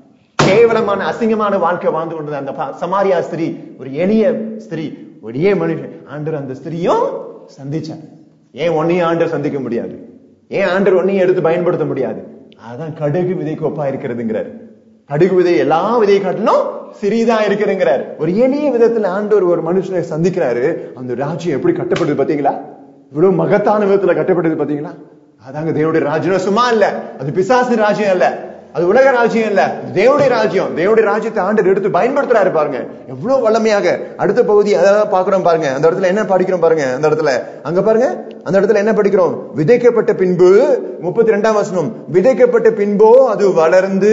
Speaker 1: கேவலமான அசிங்கமான வாழ்க்கை வாழ்ந்து கொண்டிருந்த அந்த பா- சமாரியா ஸ்திரீ ஒரு எளிய ஸ்திரீ ஒரு எளிய மனுஷன் ஆண்டர் அந்த ஸ்திரீயும் சந்திச்சார் ஏன் ஒன்னையும் ஆண்டர் சந்திக்க முடியாது ஏன் ஆண்டர் ஒன்னையும் எடுத்து பயன்படுத்த முடியாது அதான் கடுகு விதைக்கு ஒப்பா இருக்கிறதுங்கிறார் கடுகு விதை எல்லா விதையை காட்டிலும் சிறிதா இருக்கிறதுங்கிறார் ஒரு எளிய விதத்துல ஆண்டவர் ஒரு மனுஷனை சந்திக்கிறாரு அந்த ராஜ்யம் எப்படி கட்டப்படுது பாத்தீங்களா இவ்வளவு மகத்தான விதத்துல கட்டப்படுது பாத்தீங்களா அதாங்க தேவனுடைய ராஜ்யம் சும்மா இல்ல அது பிசாசு ராஜ்யம் இல்ல அது உலக ராஜ்யம் இல்ல இது தேவனுடைய ராஜ்யம் தேவனுடைய ராஜ்யத்தை ஆண்டர் எடுத்து பயன்படுத்துறாரு பாருங்க எவ்வளவு வல்லமையாக அடுத்த பகுதி அதான் பாக்குறோம் பாருங்க அந்த இடத்துல என்ன படிக்கிறோம் பாருங்க அந்த இடத்துல அங்க பாருங்க அந்த இடத்துல என்ன படிக்கிறோம் விதைக்கப்பட்ட பின்பு முப்பத்தி ரெண்டாம் வசனம் விதைக்கப்பட்ட பின்போ அது வளர்ந்து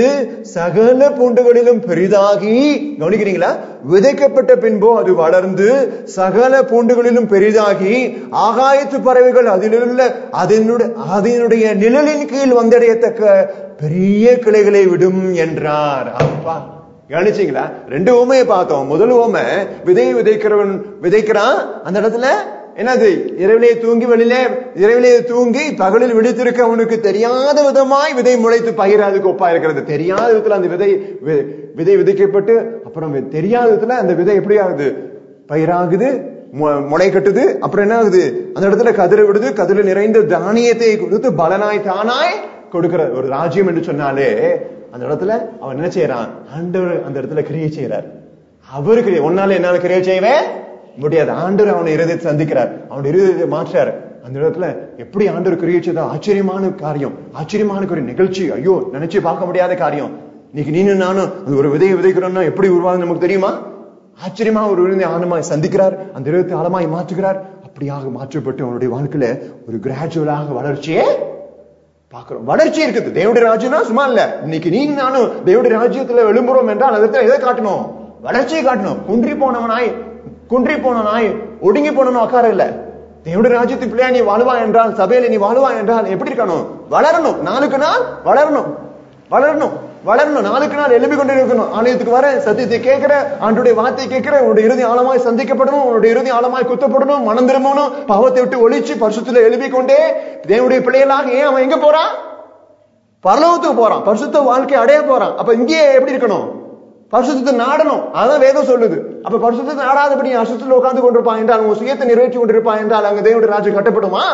Speaker 1: சகல பூண்டுகளிலும் பெரிதாகி கவனிக்கிறீங்களா விதைக்கப்பட்ட பின்போ அது வளர்ந்து சகல பூண்டுகளிலும் பெரிதாகி ஆகாயத்து பறவைகள் அதிலுள்ள அதனுடைய அதனுடைய நிழலின் கீழ் வந்தடையத்தக்க பெரிய கிளைகளை விடும் என்றார் அப்பா கவனிச்சீங்களா ரெண்டு உமையை பார்த்தோம் முதல் உமை விதையை விதைக்கிறவன் விதைக்கிறான் அந்த இடத்துல என்னது இரவிலே தூங்கி வெளியிலே இரவிலே தூங்கி பகலில் விடுத்திருக்க அவனுக்கு தெரியாத விதமாய் விதை முளைத்து பயிராதுக்கு ஒப்பா இருக்கிறது தெரியாத விதத்துல அந்த விதை வி- விதை விதைக்கப்பட்டு அப்புறம் வி- தெரியாத விதத்துல அந்த விதை எப்படி ஆகுது பயிராகுது மு- முளை கட்டுது அப்புறம் என்ன ஆகுது அந்த இடத்துல கதிரை விடுது கதிரில் நிறைந்த தானியத்தை கொடுத்து பலனாய் தானாய் கொடுக்கிற ஒரு ராஜ்யம் என்று சொன்னாலே அந்த இடத்துல அவன் என்ன செய்யறான் ஆண்டவர் அந்த இடத்துல கிரியை செய்யறார் அவருக்கு ஒன்னால என்னால கிரியை செய்யவே முடியாது ஆண்டவர் அவனை இருதயத்தை சந்திக்கிறார் அவன் இருதயத்தை மாற்றார் அந்த இடத்துல எப்படி ஆண்டவர் கிரியை செய்தா ஆச்சரியமான காரியம் ஆச்சரியமான ஒரு நிகழ்ச்சி ஐயோ நினைச்சு பார்க்க முடியாத காரியம் இன்னைக்கு நீனும் நானும் அது ஒரு விதையை விதைக்கிறோம்னா எப்படி உருவாங்க நமக்கு தெரியுமா ஆச்சரியமா ஒரு விருந்தை ஆழமாய் சந்திக்கிறார் அந்த இருபத்தி ஆழமாய் மாற்றுகிறார் அப்படியாக மாற்றப்பட்டு அவனுடைய வாழ்க்கையில ஒரு கிராஜுவலாக வளர்ச்சியே பாக்குறோம் வளர்ச்சி இருக்குது தேவடைய ராஜ்யம்னா சும்மா இல்ல இன்னைக்கு நீங்க நானும் தேவடைய ராஜ்யத்துல எழும்புறோம் என்றால் அதுல எதை காட்டணும் வளர்ச்சியை காட்டணும் குன்றி போனவனாய் குன்றி போனவனாய் ஒடுங்கி போனவன் உட்கார இல்ல தேவடைய ராஜ்யத்து பிள்ளையா நீ வாழுவா என்றால் சபையில நீ வாழுவா என்றால் எப்படி இருக்கணும் வளரணும் நாளுக்கு நாள் வளரணும் வளரணும் வளரணும் நாளுக்கு நாள் எழுப்பி கொண்டே இருக்கணும் ஆலயத்துக்கு வர சத்தியத்தை கேட்கிற ஆண்டுடைய வார்த்தை கேட்கிற உன்னுடைய இறுதி ஆழமாய் சந்திக்கப்படணும் உன்னுடைய இறுதி ஆழமாய் குத்தப்படணும் மனம் திரும்பணும் பாவத்தை விட்டு ஒழிச்சு பரிசுத்துல எழுப்பி கொண்டே தேவனுடைய பிள்ளைகளாக ஏன் அவன் எங்க போறான் பரலோகத்துக்கு போறான் பரிசுத்த வாழ்க்கை அடைய போறான் அப்ப இங்கேயே எப்படி இருக்கணும் பரிசுத்தத்தை நாடணும் அதான் வேதம் சொல்லுது அப்ப பரிசுத்தத்தை நாடாதபடி நீ அசுத்தத்தில் உட்கார்ந்து கொண்டிருப்பான் என்றால் உங்க சுயத்தை நிறைவேற்றி கொண்டிருப்பான் என்றால் அங்க தேவனுடைய ராஜ்யம் கட்டப்படுமா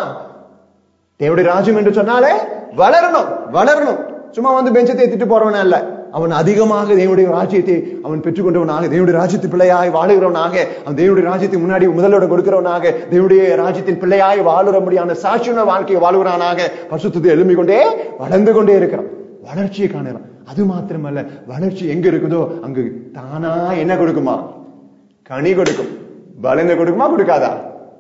Speaker 1: தேவனுடைய ராஜ்யம் என்று சொன்னாலே வளரணும் வளரணும் சும்மா வந்து பெஞ்சை தேத்திட்டு போறவன அல்ல அவன் அதிகமாக தேவனுடைய ராஜ்யத்தை அவன் பெற்றுக்கொண்டவனாக தேவனுடைய ராஜ்யத்து பிள்ளையாய் வாழுகிறவனாக அவன் தேவனுடைய ராஜ்யத்தை முன்னாடி முதலோட கொடுக்கிறவனாக தேவனுடைய ராஜ்யத்தின் பிள்ளையாய் வாழுற முடியான சாட்சியுள்ள வாழ்க்கையை வாழுகிறானாக பரிசுத்தத்தை எழும்பிக் கொண்டே வளர்ந்து கொண்டே இருக்கிறான் வளர்ச்சியை காணலாம் அது மாத்திரமல்ல வளர்ச்சி எங்க இருக்குதோ அங்கு தானா என்ன கொடுக்குமா கனி கொடுக்கும் பலனை கொடுக்குமா கொடுக்காதா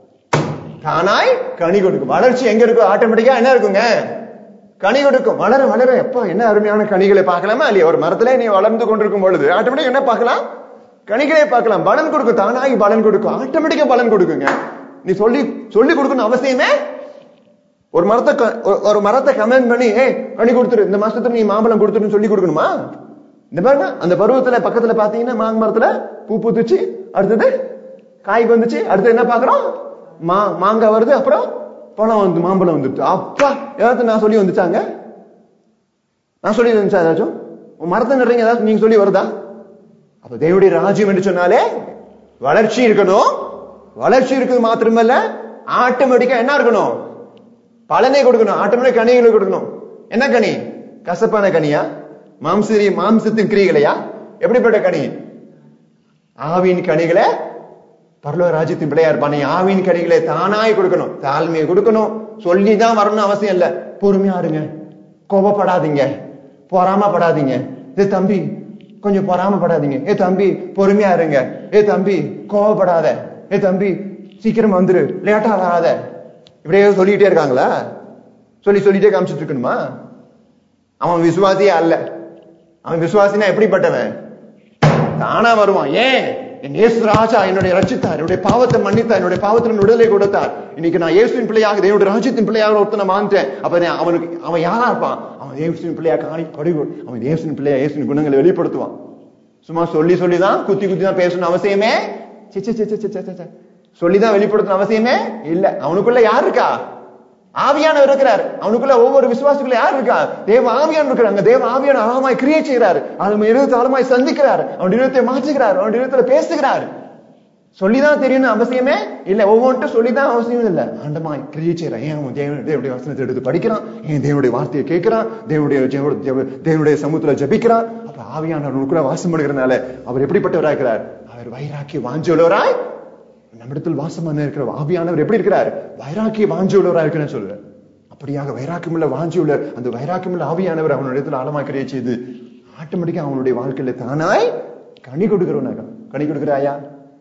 Speaker 1: தானாய் கனி கொடுக்கும் வளர்ச்சி எங்க இருக்கும் ஆட்டோமேட்டிக்கா என்ன இருக்குங்க கனி கொடுக்கும் வளர வளர எப்ப என்ன அருமையான கனிகளை பார்க்கலாமா இல்லையா ஒரு மரத்துல நீ வளர்ந்து கொண்டிருக்கும் பொழுது ஆட்டோமேட்டிக்கா என்ன பார்க்கலாம் கனிகளை பார்க்கலாம் பலன் கொடுக்கும் தானாய் பலன் கொடுக்கும் ஆட்டோமேட்டிக்கா பலன் கொடுக்குங்க நீ சொல்லி சொல்லி கொடுக்கணும் அவசியமே ஒரு மரத்தை க- ஒரு- ஒரு மரத்தை கமெண்ட் பண்ணி ஏய் கனி கொடுத்துரு இந்த மாசத்துல நீ மாம்பழம் கொடுத்துருன்னு சொல்லி கொடுக்கணுமா இந்த பாருங்க அந்த பருவத்துல பக்கத்துல பாத்தீங்கன்னா மாங்க மரத்துல பூ பூத்துச்சு அடுத்தது காய் வந்துச்சு அடுத்து என்ன பாக்குறோம் மா மாங்காய் வருது அப்புறம் பழம் வந்து மாம்பழம் வந்துட்டு அப்பா ஏதாவது நான் சொல்லி வந்துச்சாங்க நான் சொல்லி வந்துச்சா ஏதாச்சும் உன் மரத்தை நடுறீங்க ஏதாச்சும் நீங்க சொல்லி வருதா அப்ப தேவனுடைய ராஜ்யம் என்று சொன்னாலே வளர்ச்சி இருக்கணும் வளர்ச்சி இருக்குது மாத்திரமல்ல ஆட்டோமேட்டிக்கா என்ன இருக்கணும் பலனை கொடுக்கணும் ஆட்டோமேட்டிக் கனிகளை கொடுக்கணும் என்ன கனி கசப்பான கனியா மாம்சரி மாம்சத்தின் கிரிகளையா எப்படிப்பட்ட கனி ஆவின் கனிகளை பரலோக ராஜ்யத்தின் பிள்ளையா இருப்பான் நீ ஆவின் கனிகளை தானாய் கொடுக்கணும் தாழ்மையை கொடுக்கணும் சொல்லிதான் வரணும் அவசியம் இல்ல பொறுமையா இருங்க கோபப்படாதீங்க பொறாமப்படாதீங்க ஏ தம்பி கொஞ்சம் பொறாமப்படாதீங்க ஏ தம்பி பொறுமையா இருங்க ஏ தம்பி கோபப்படாத ஏ தம்பி சீக்கிரம் வந்துரு லேட்டா வராத இப்படியே சொல்லிட்டே இருக்காங்களா சொல்லி சொல்லிட்டே காமிச்சிட்டு இருக்கணுமா அவன் விசுவாசியே அல்ல அவன் விசுவாசினா எப்படிப்பட்டவன் தானா வருவான் ஏன் என் இயேசு ராஜா என்னுடைய ரட்சித்தார் என்னுடைய பாவத்தை மன்னித்தார் என்னுடைய பாவத்தின் விடுதலை கொடுத்தார் இன்னைக்கு நான் இயேசுவின் பிள்ளையாக என்னுடைய ராஜ்யத்தின் பிள்ளையாக ஒருத்தனை மாந்தேன் அப்ப நான் அவனுக்கு அவன் யாரா இருப்பான் அவன் இயேசுவின் பிள்ளையா காணி படிவு அவன் இயேசுவின் பிள்ளையா இயேசுவின் குணங்களை வெளிப்படுத்துவான் சும்மா சொல்லி சொல்லி தான் குத்தி குத்தி தான் பேசணும் அவசியமே சி, சி, சி, சி, சி, சி, சி, சி. சொல்லிதான் வெளிப்படுத்தணும் அவசியமே இல்ல அவனுக்குள்ள யார் இருக்கா ஆவியானவர் இருக்கிறார் அவனுக்குள்ள ஒவ்வொரு விசுவாசிக்குள்ள யார் இருக்கா தேவ ஆவியானவர் இருக்கிறாங்க தேவ ஆவியான ஆழமாய் கிரியேட் செய்கிறார் அவன் இருதயத்தை ஆழமாய் சந்திக்கிறார் அவன் இருதயத்தை மாற்றுகிறார் அவன் இருதயத்துல பேசுகிறார் சொல்லிதான் தெரியணும் அவசியமே இல்ல ஒவ்வொன்றும் சொல்லிதான் அவசியம் இல்ல ஆண்டமாய் கிரியேட் செய்யறான் ஏன் அவன் தேவ தேவனுடைய வசனத்தை எடுத்து படிக்கிறான் ஏன் தேவனுடைய வார்த்தையை கேட்கிறான் தேவனுடைய ஜெப- ஜெப- தேவனுடைய சமூகத்துல ஜபிக்கிறான் அப்ப ஆவியானவர் கூட வாசம் பண்ணுகிறதுனால அவர் எப்படிப்பட்டவராக இருக்கிறார் அவர் வைராக்கி வாஞ்சுள்ளவராய் நம்மிடத்தில் வாசமான இருக்கிற ஆவியானவர் எப்படி இருக்கிறார் வைராக்கிய வாஞ்சியுள்ளவராக இருக்கிறேன்னு சொல்றார் அப்படியாக வைராக்கியமுள்ள வாஞ்சியுள்ள அந்த வைராக்கியமுள்ள ஆவியானவர் அவனுடைய ஆழமா கிரியை செய்து ஆட்டோமேட்டிக்கா அவனுடைய வாழ்க்கையில தானாய் கனி கொடுக்கிறவனாக கனி கொடுக்கிறாயா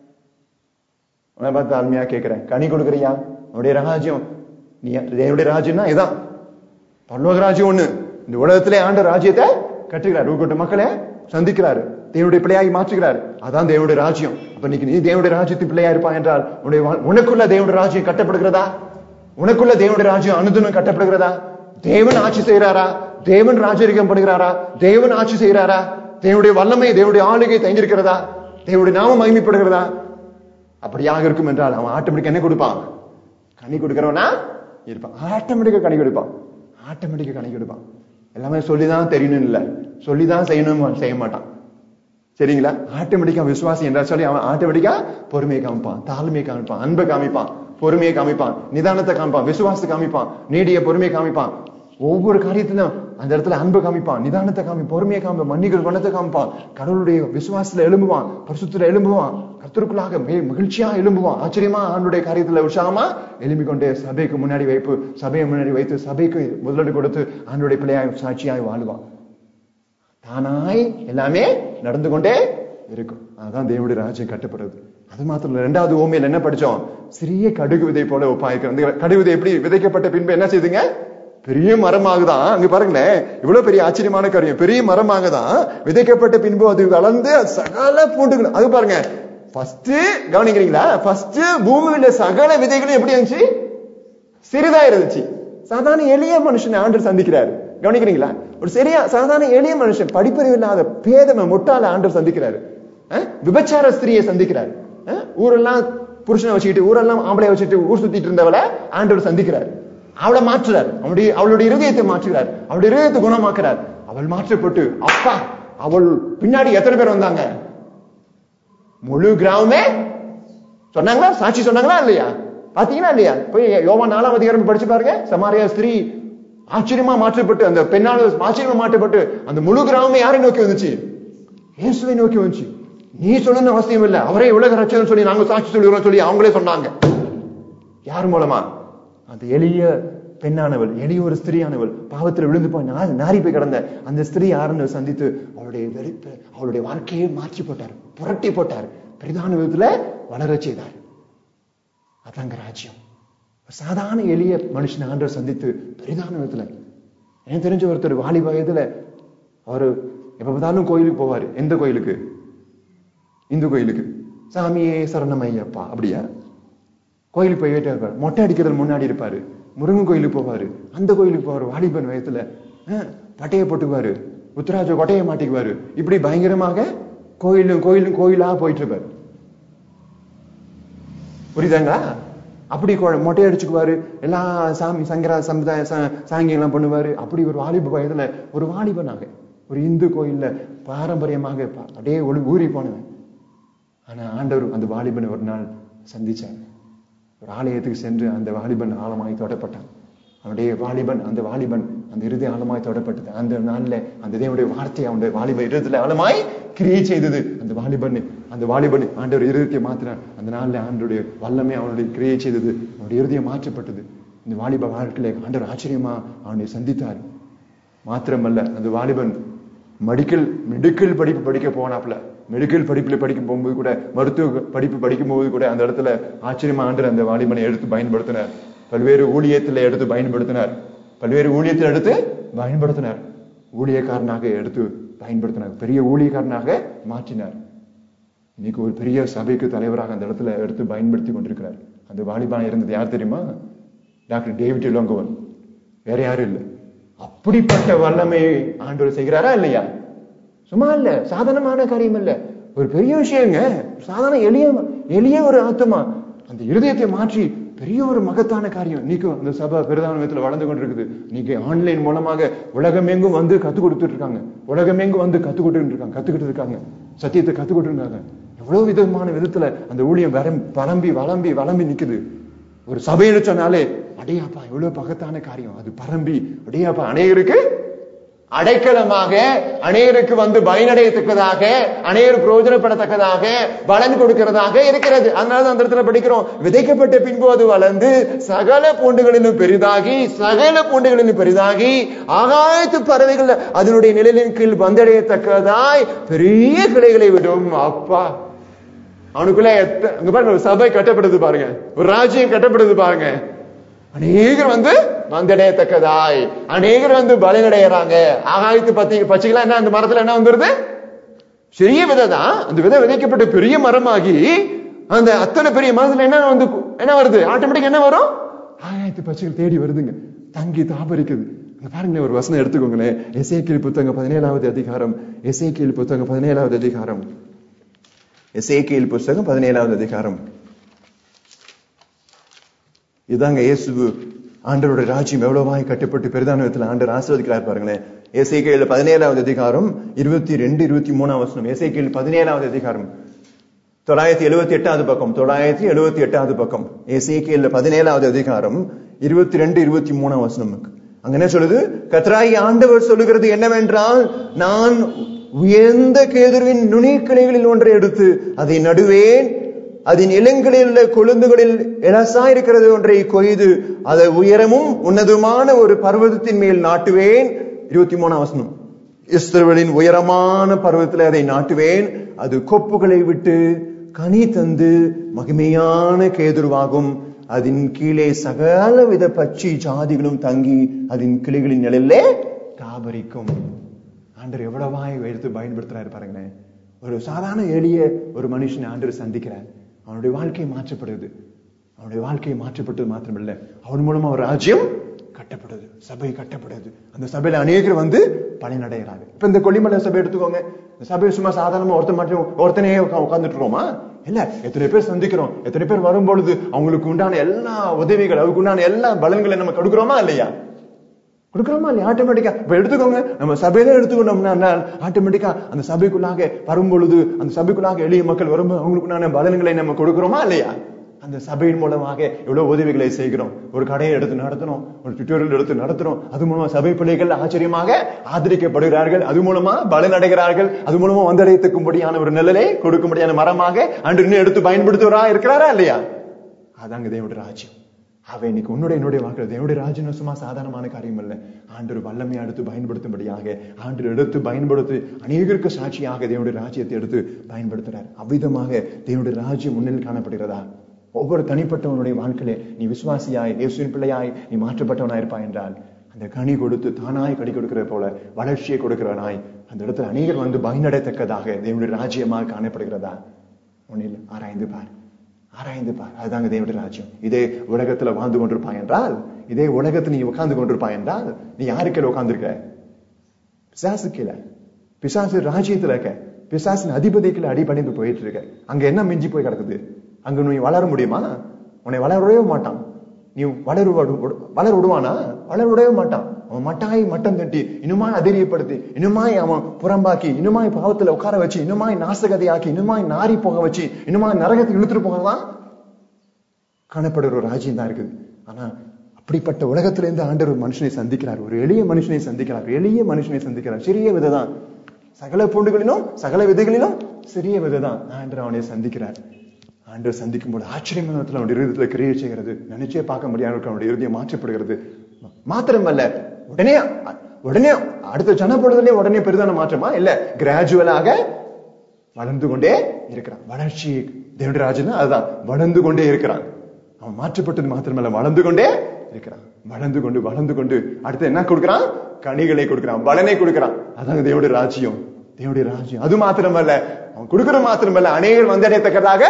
Speaker 1: உன்னை பார்த்து தாழ்மையா கேட்கிறேன் கனி கொடுக்கறியா உன்னுடைய ராஜ்யம் நீ தேவனுடைய ராஜ்யம்னா இதான் பரலோக ராஜ்யம் ஒண்ணு இந்த உலகத்திலே ஆண்ட ராஜ்யத்தை கட்டுகிறார் உங்கள்கிட்ட மக்களை சந்திக்கிறாரு தேவனுடைய பிள்ளையாகி மாற்றுகிறார் அதான் தேவனுடைய ராஜ்யம் அப்ப இன்னைக்கு நீ தேவனுடைய ராஜ்யத்தின் பிள்ளையா இருப்பா என்றால் உன்னுடைய வா- உனக்குள்ள தேவனுடைய ராஜ்யம் கட்டப்படுகிறதா உனக்குள்ள தேவனுடைய ராஜ்யம் அனுதினம் கட்டப்படுகிறதா தேவன் ஆட்சி செய்கிறாரா தேவன் ராஜரிகம் பண்ணுகிறாரா தேவன் ஆட்சி செய்கிறாரா தேவனுடைய வல்லமை தேவனுடைய ஆளுகை தங்கியிருக்கிறதா தேவனுடைய நாமம் மகிமைப்படுகிறதா அப்படியாக இருக்கும் என்றால் அவன் ஆட்டோமேட்டிக் என்ன கொடுப்பான் கனி கொடுக்கிறவனா இருப்பான் ஆட்டோமேட்டிக்கா கனி கொடுப்பான் ஆட்டோமேட்டிக்கா கனி கொடுப்பான் எல்லாமே சொல்லிதான் தெரியணும் இல்ல சொல்லிதான் செய்யணும் செய்ய மாட்டான் சரிங்களா ஆட்டோமேட்டிக்கா விசுவாசி என்றா சொல்லி அவன் ஆட்டோமேட்டிக்கா பொறுமையை காமிப்பான் தாழ்மையை காமிப்பான் அன்பை காமிப்பான் பொறுமையை காமிப்பான் நிதானத்தை காமிப்பான் விசுவாசத்தை காமிப்பான் நீடிய பொறுமையை காமிப்பான் ஒவ்வொரு காரியத்திலும் அந்த இடத்துல அன்பை காமிப்பான் நிதானத்தை காமி பொறுமையை காமிப்பான் மன்னிக்கிற குணத்தை காமிப்பான் கடவுளுடைய விசுவாசத்துல எழும்புவான் பரிசுத்துல எழும்புவான் கர்த்தருக்குள்ளாக மே- மகிழ்ச்சியா எழும்புவான் ஆச்சரியமா ஆண்டுடைய காரியத்துல உற்சாகமா எழும்பிக் கொண்டே சபைக்கு முன்னாடி வைப்பு சபையை முன்னாடி வைத்து சபைக்கு முதலீடு கொடுத்து ஆண்டுடைய பிள்ளையாய் சாட்சியாய் வாழுவான் தானாய் எல்லாமே நடந்து கொண்டே இருக்கும் அதான் தேவனுடைய ராஜ்யம் கட்டப்படுறது அது மாத்திரம் இல்ல ரெண்டாவது ஓமையில என்ன படிச்சோம் சிறிய கடுகு விதை போல ஒப்பாயிருக்கிற அந்த கடுகு விதை எப்படி விதைக்கப்பட்ட பின்பு என்ன செய்துங்க பெரிய மரமாகுதான் அங்க பாருங்களேன் இவ்வளவு பெரிய ஆச்சரியமான காரியம் பெரிய மரமாகதான் விதைக்கப்பட்ட பின்பு அது வளர்ந்து அது சகல பூண்டுகள் அது பாருங்க ஃபர்ஸ்ட் கவனிக்கிறீங்களா ஃபர்ஸ்ட் பூமியில சகல விதைகளும் எப்படி இருந்துச்சு சிறிதா இருந்துச்சு சாதாரண எளிய மனுஷனை ஆண்டு சந்திக்கிறாரு கவனிக்கிறீங்களா ஒரு சரியா சாதாரண எளிய மனுஷன் படிப்பறிவு இல்லாத பேதம முட்டாள ஆண்டு சந்திக்கிறாரு அஹ்? விபச்சார ஸ்திரியை சந்திக்கிறாரு அஹ்? ஊரெல்லாம் புருஷனை வச்சுக்கிட்டு ஊரெல்லாம் ஆம்பளை வச்சுட்டு ஊர் சுத்திட்டு இருந்தவளை ஆண்டவர் சந்திக்கிறார் அவளை மாற்றுறார் அவளுடைய அவளுடைய இருதயத்தை மாற்றுகிறார் அவளுடைய இருதயத்தை குணமாக்குறார் அவள் மாற்றப்பட்டு அப்பா அவள் பின்னாடி எத்தனை பேர் வந்தாங்க முழு கிராமமே சொன்னாங்களா சாட்சி சொன்னாங்களா இல்லையா பாத்தீங்களா இல்லையா போய் யோவான் நாலாம் அதிகாரம் படிச்சு பாருங்க சமாரியா ஸ்திரீ ஆச்சரியமா மாற்றப்பட்டு அந்த பெண்ணால் ஆச்சரியமா மாற்றப்பட்டு அந்த முழு கிராமமே யாரை நோக்கி வந்துச்சு இயேசுவை நோக்கி வந்துச்சு நீ சொல்லணும்னு அவசியம் இல்ல அவரே உலக ரட்சகன் சொல்லி நாங்க சாட்சி சொல்லுகிறோம் சொல்லி அவங்களே சொன்னாங்க யார் மூலமா அந்த எளிய பெண்ணானவள் எளிய ஒரு ஸ்திரீயானவள் பாவத்தில் விழுந்து போய் நா- நாறி போய் கிடந்த அந்த ஸ்திரீ யாருன்னு சந்தித்து அவளுடைய வெறுப்பு அவளுடைய வாழ்க்கையை மாற்றி போட்டார் புரட்டி போட்டார் பிரதான விதத்துல வளரச் செய்தார் அதாங்க ராஜ்யம் ஒரு சாதாரண எளிய மனுஷனை ஆண்டவர் சந்தித்து பெரிதான விதத்துல எனக்கு தெரிஞ்ச ஒருத்தர் வாலி வயதுல அவரு எப்ப பார்த்தாலும் கோயிலுக்கு போவாரு எந்த கோயிலுக்கு இந்து கோயிலுக்கு சாமியே சரணம் ஐயப்பா அப்படியா கோயிலுக்கு போயிட்டே இருப்பாரு மொட்டை அடிக்கிறதுக்கு முன்னாடி இருப்பாரு முருகன் கோயிலுக்கு போவாரு அந்த கோயிலுக்கு போவாரு வாலிபன் வயசுல அஹ், பட்டையை போட்டுக்குவாரு உத்தராஜ கொட்டையை மாட்டிக்குவாரு இப்படி பயங்கரமாக கோயிலும் கோயிலும் கோயிலா போயிட்டு இருப்பாரு புரியுதாங்களா அப்படி கொ- மொட்டை அடிச்சுக்குவாரு எல்லா சாமி சங்கரா சமுதாய ச- சாங்கியெல்லாம் பண்ணுவாரு அப்படி ஒரு வாலிப வயதுல ஒரு வாலிபனாக ஒரு இந்து கோயில்ல பாரம்பரியமாக ப- அப்படியே ஒளி ஊறி போனவன் ஆனா ஆண்டவர் அந்த வாலிபனை ஒரு நாள் சந்திச்சார் ஒரு ஆலயத்துக்கு சென்று அந்த வாலிபன் ஆழமாய் தொடப்பட்டான் அவனுடைய வாலிபன் அந்த வாலிபன் அந்த இறுதி ஆழமாய் தொடப்பட்டது அந்த நாள்ல அந்த தேவனுடைய வார்த்தை அவனுடைய வாலிப இருதயத்துல ஆழமாய் கிரியை செய்தது அந்த வாலிபன் அந்த வாலிபன் ஆண்டவர் இருதயத்தை மாத்தினார் அந்த நாள்ல ஆண்டவருடைய வல்லமை அவனுடைய கிரியை செய்தது அவனுடைய இருதயம் மாற்றப்பட்டது இந்த வாலிப வாழ்க்கையில ஆண்டவர் ஆச்சரியமா அவனை சந்தித்தார் மாத்திரமல்ல அந்த வாலிபன் மெடிக்கல் மெடிக்கல் படிப்பு படிக்க போனாப்ல மெடிக்கல் படிப்புல படிக்கும் போகும்போது கூட மருத்துவ படிப்பு படிக்கும் போது கூட அந்த இடத்துல ஆச்சரியமா ஆண்டர் அந்த வாலிபனை எடுத்து பயன்படுத்தினார் பல்வேறு ஊழியத்துல எடுத்து பயன்படுத்தினார் பல்வேறு ஊழியத்தில் எடுத்து பயன்படுத்தினார் ஊழியக்காரனாக எடுத்து பயன்படுத்தினார் பெரிய ஊழியக்காரனாக மாற்றினார் இன்னைக்கு ஒரு பெரிய சபைக்கு தலைவராக அந்த இடத்துல எடுத்து பயன்படுத்தி கொண்டிருக்கிறார் அந்த வாலிபான் இருந்தது யார் தெரியுமா டாக்டர் டேவிட் இளங்கோவன் வேற யாரும் இல்லை அப்படிப்பட்ட வல்லமையை ஆண்டவர் செய்கிறாரா இல்லையா சும்மா இல்ல சாதாரணமான காரியம் இல்ல ஒரு பெரிய விஷயங்க சாதாரண எளிய எளிய ஒரு ஆத்மா அந்த இருதயத்தை மாற்றி பெரிய ஒரு மகத்தான காரியம் நீக்கும் அந்த சபை பிரதான விதத்துல வளர்ந்து கொண்டிருக்குது நீங்க ஆன்லைன் மூலமாக உலகமெங்கும் வந்து கத்து கொடுத்துட்டு இருக்காங்க உலகமெங்கும் வந்து கத்து கொடுத்துட்டு இருக்காங்க கத்துக்கிட்டு இருக்காங்க சத்தியத்தை கத்து கொடுத்துட்டு இருக்காங்க எவ்வளவு விதமான விதத்துல அந்த ஊழியம் வரம் பரம்பி வளம்பி வளம்பி நிக்குது ஒரு சபைன்னு சொன்னாலே அடையாப்பா எவ்வளவு பகத்தான காரியம் அது பரம்பி அடையாப்பா அநேகருக்கு அடைக்கலமாக அநேகருக்கு வந்து பயனடையத்தக்கதாக அநேகர் பிரயோஜனப்படத்தக்கதாக பலன் கொடுக்கிறதாக இருக்கிறது அதனால அந்த இடத்துல படிக்கிறோம் விதைக்கப்பட்ட பின்பு அது வளர்ந்து சகல பூண்டுகளிலும் பெரிதாகி சகல பூண்டுகளிலும் பெரிதாகி ஆகாயத்து பறவைகள் அதனுடைய நிழலின் கீழ் வந்தடையத்தக்கதாய் பெரிய கிளைகளை விடும் அப்பா அவனுக்குள்ள எத்த- அங்க பாருங்க ஒரு சபை கட்டப்படுது பாருங்க ஒரு ராஜ்யம் கட்டப்படுது பாருங்க அநேகர் வந்து வந்தடையத்தக்கதாய் அநேகர் வந்து பலனடைகிறாங்க ஆகாயத்து பத்தி பச்சைகளா என்ன அந்த மரத்துல என்ன வந்துருது சிறிய விதை தான் அந்த விதை விதைக்கப்பட்ட பெரிய மரமாகி அந்த அத்தனை பெரிய மரத்துல என்ன வந்து என்ன வருது ஆட்டோமேட்டிக் என்ன வரும் ஆகாயத்து பச்சைகள் தேடி வருதுங்க தங்கி தாபரிக்குது அங்க பாருங்க ஒரு வசனம் எடுத்துக்கோங்களேன் எசேக்கியல் புத்தகம் பதினேழாவது அதிகாரம் எசேக்கியல் புத்தகம் பதினேழாவது அதிகாரம் எசேக்கியல் புஸ்தகம் பதினேழாவது அதிகாரம் இதாங்க இயேசு ஆண்டவருடைய ராஜ்யம் எவ்வளவாய் கட்டுப்பட்டு பெரிதான விதத்தில் ஆண்டவர் ஆசீர்வதிக்கிறார் பாருங்களேன் ஏசைக்கையில் பதினேழாவது அதிகாரம் இருபத்தி ரெண்டு இருபத்தி மூணாம் வசனம் ஏசைக்கையில் பதினேழாவது அதிகாரம் தொள்ளாயிரத்தி எழுபத்தி எட்டாவது பக்கம் தொள்ளாயிரத்தி எழுபத்தி எட்டாவது பக்கம் ஏசைக்கையில் பதினேழாவது அதிகாரம் இருபத்தி ரெண்டு இருபத்தி மூணாம் வசனம் அங்க என்ன சொல்லுது கத்ராயி ஆண்டவர் சொல்லுகிறது என்னவென்றால் நான் உயர்ந்த கேதுருவின் நுனிக்கிளைகளில் ஒன்றை எடுத்து அதை நடுவேன் அதன் இளங்களில் உள்ள கொழுந்துகளில் எலசா இருக்கிறது ஒன்றை கொய்து அதை உயரமும் உன்னதமான ஒரு பர்வதத்தின் மேல் நாட்டுவேன் இருபத்தி மூணாம் வசனம் இஸ்ரவேலின் உயரமான பர்வதத்தில் அதை நாட்டுவேன் அது கொப்புகளை விட்டு கனி தந்து மகிமையான கேதுருவாகும் அதன் கீழே சகல வித பட்சி ஜாதிகளும் தங்கி அதன் கிளைகளின் நிழலிலே தாபரிக்கும் ஆண்டர் எவ்வளவாய் எடுத்து பயன்படுத்துறாரு பாருங்களேன் ஒரு சாதாரண எளிய ஒரு மனுஷனை ஆண்டர் சந்திக்கிறார் அவனுடைய வாழ்க்கை மாற்றப்படுது அவனுடைய வாழ்க்கை மாற்றப்பட்டது மாத்திரமில்ல அவன் மூலமா ஒரு ராஜ்யம் கட்டப்படுது சபை கட்டப்படுது அந்த சபையில அநேகர் வந்து பலனடைகிறாங்க இப்ப இந்த கொல்லிமலை சபை எடுத்துக்கோங்க இந்த சபை சும்மா சாதாரணமா ஒருத்தன் மட்டும் ஒருத்தனே உட்கார்ந்துட்டு இருக்கோமா இல்ல எத்தனை பேர் சந்திக்கிறோம் எத்தனை பேர் வரும்பொழுது அவங்களுக்கு உண்டான எல்லா உதவிகள் அவங்களுக்கு உண்டான எல்லா பலன்களை நம்ம கொடுக்கிறோமா இல்லையா கொடுக்குறோமா இல்லையா ஆட்டோமேட்டிக்கா இப்ப எடுத்துக்கோங்க நம்ம சபையில எடுத்துக்கொண்டோம்னா ஆட்டோமேட்டிக்கா அந்த சபைக்குள்ளாக வரும்பொழுது அந்த சபைக்குள்ளாக எளிய மக்கள் வரும்போது அவங்களுக்குண்டான பலன்களை நம்ம கொடுக்கிறோமா இல்லையா அந்த சபையின் மூலமாக எவ்வளவு உதவிகளை செய்கிறோம் ஒரு கடையை எடுத்து நடத்துறோம் ஒரு டுட்டோரியல் எடுத்து நடத்துறோம் அது மூலமா சபை பிள்ளைகள் ஆச்சரியமாக ஆதரிக்கப்படுகிறார்கள் அது மூலமா பலன் அடைகிறார்கள் அது மூலமா வந்தடையத்துக்கும்படியான ஒரு நிழலை கொடுக்கும்படியான மரமாக அன்று இன்னும் எடுத்து பயன்படுத்துவரா இருக்கிறாரா இல்லையா அதாங்க தேவனுடைய ராஜ்யம் அவன் இன்னைக்கு உன்னுடைய என்னுடைய வாக்குறது என்னுடைய ராஜ்யம் சும்மா சாதாரணமான காரியம் அல்ல ஆண்டவர் வல்லமை எடுத்து பயன்படுத்தும்படியாக ஆண்டவர் எடுத்து பயன்படுத்தி அநேகருக்கு சாட்சியாக தேவனுடைய ராஜ்யத்தை எடுத்து பயன்படுத்துறார் அவ்விதமாக தேவனுடைய ராஜ்யம் முன்னில் காணப்படுகிறதா ஒவ்வொரு தனிப்பட்டவனுடைய வாழ்க்கையில நீ விசுவாசியாய் இயேசுவின் பிள்ளையாய் நீ மாற்றப்பட்டவனாய் இருப்பாய் என்றால் அந்த கனி கொடுத்து தானாய் கனி கொடுக்கிற போல வளர்ச்சியை கொடுக்கிறவனாய் அந்த இடத்துல அநேகர் வந்து பயனடையத்தக்கதாக தேவனுடைய ராஜ்யமாக காணப்படுகிறதா ஒன்னில் ஆராய்ந்து பார் ஆராய்ந்து பார் அதுதாங்க தேவனுடைய ராஜ்யம் இதே உலகத்துல வாழ்ந்து கொண்டிருப்பாய் என்றால் இதே உலகத்துல நீ உட்கார்ந்து கொண்டிருப்பாய் என்றால் நீ யாரு கீழே உட்கார்ந்துருக்க பிசாசு கீழே பிசாசு ராஜ்யத்துல இருக்க பிசாசின் அதிபதி கீழே அடிபணிந்து போயிட்டு இருக்க அங்க என்ன மிஞ்சி போய் கிடக்குது அங்க நீ வளர முடியுமா உன்னை வளரவே மாட்டான் நீ வளரு வளர விடுவானா வளர விடவே மாட்டான் அவன் மட்டாய் மட்டம் தட்டி இன்னுமாய் அதிரியப்படுத்தி இன்னுமாய் அவன் புறம்பாக்கி இன்னுமாய் பாவத்துல உட்கார வச்சு இன்னுமாய் நாசகதையாக்கி இன்னுமாய் நாரி போக வச்சு இன்னுமாய் நரகத்துக்கு இழுத்துட்டு போகலாம் காணப்படுற ஒரு ராஜ்யம் தான் இருக்குது ஆனா அப்படிப்பட்ட உலகத்திலிருந்து ஆண்டவர் ஒரு மனுஷனை சந்திக்கிறார் ஒரு எளிய மனுஷனை சந்திக்கிறார் எளிய மனுஷனை சந்திக்கிறார் சிறிய விதைதான் சகல பூண்டுகளிலும் சகல விதைகளிலும் சிறிய விதைதான் ஆண்டவர் அவனை சந்திக்கிறார் ஆண்டவர் சந்திக்கும் போது ஆச்சரியமான விதத்துல அவனுடைய இருதயத்துல கிரியை செய்கிறது நினைச்சே பார்க்க முடியாத அவனுடைய இருதயம் மாற்றப்படுகிறது மாத்திரமல்ல உடனே உடனே அடுத்த ஜனப்பொழுதுலயே உடனே பெரிதான மாற்றமா இல்ல கிராஜுவலாக வளர்ந்து கொண்டே இருக்கிறான் வளர்ச்சி தேவனுடைய ராஜன் அதுதான் வளர்ந்து கொண்டே இருக்கிறான் அவன் மாற்றப்பட்டது மாத்திரமல்ல வளர்ந்து கொண்டே இருக்கிறான் வளர்ந்து கொண்டு வளர்ந்து கொண்டு அடுத்து என்ன கொடுக்கிறான் கனிகளை கொடுக்கிறான் பலனை கொடுக்கிறான் அதாங்க தேவனுடைய ராஜ்யம் தேவனுடைய ராஜ்யம் அது மாத்திரமல்ல அவன் கொடுக்கிற மாத்திரமல்ல அநேகர் வந்தடையத்தக்கதாக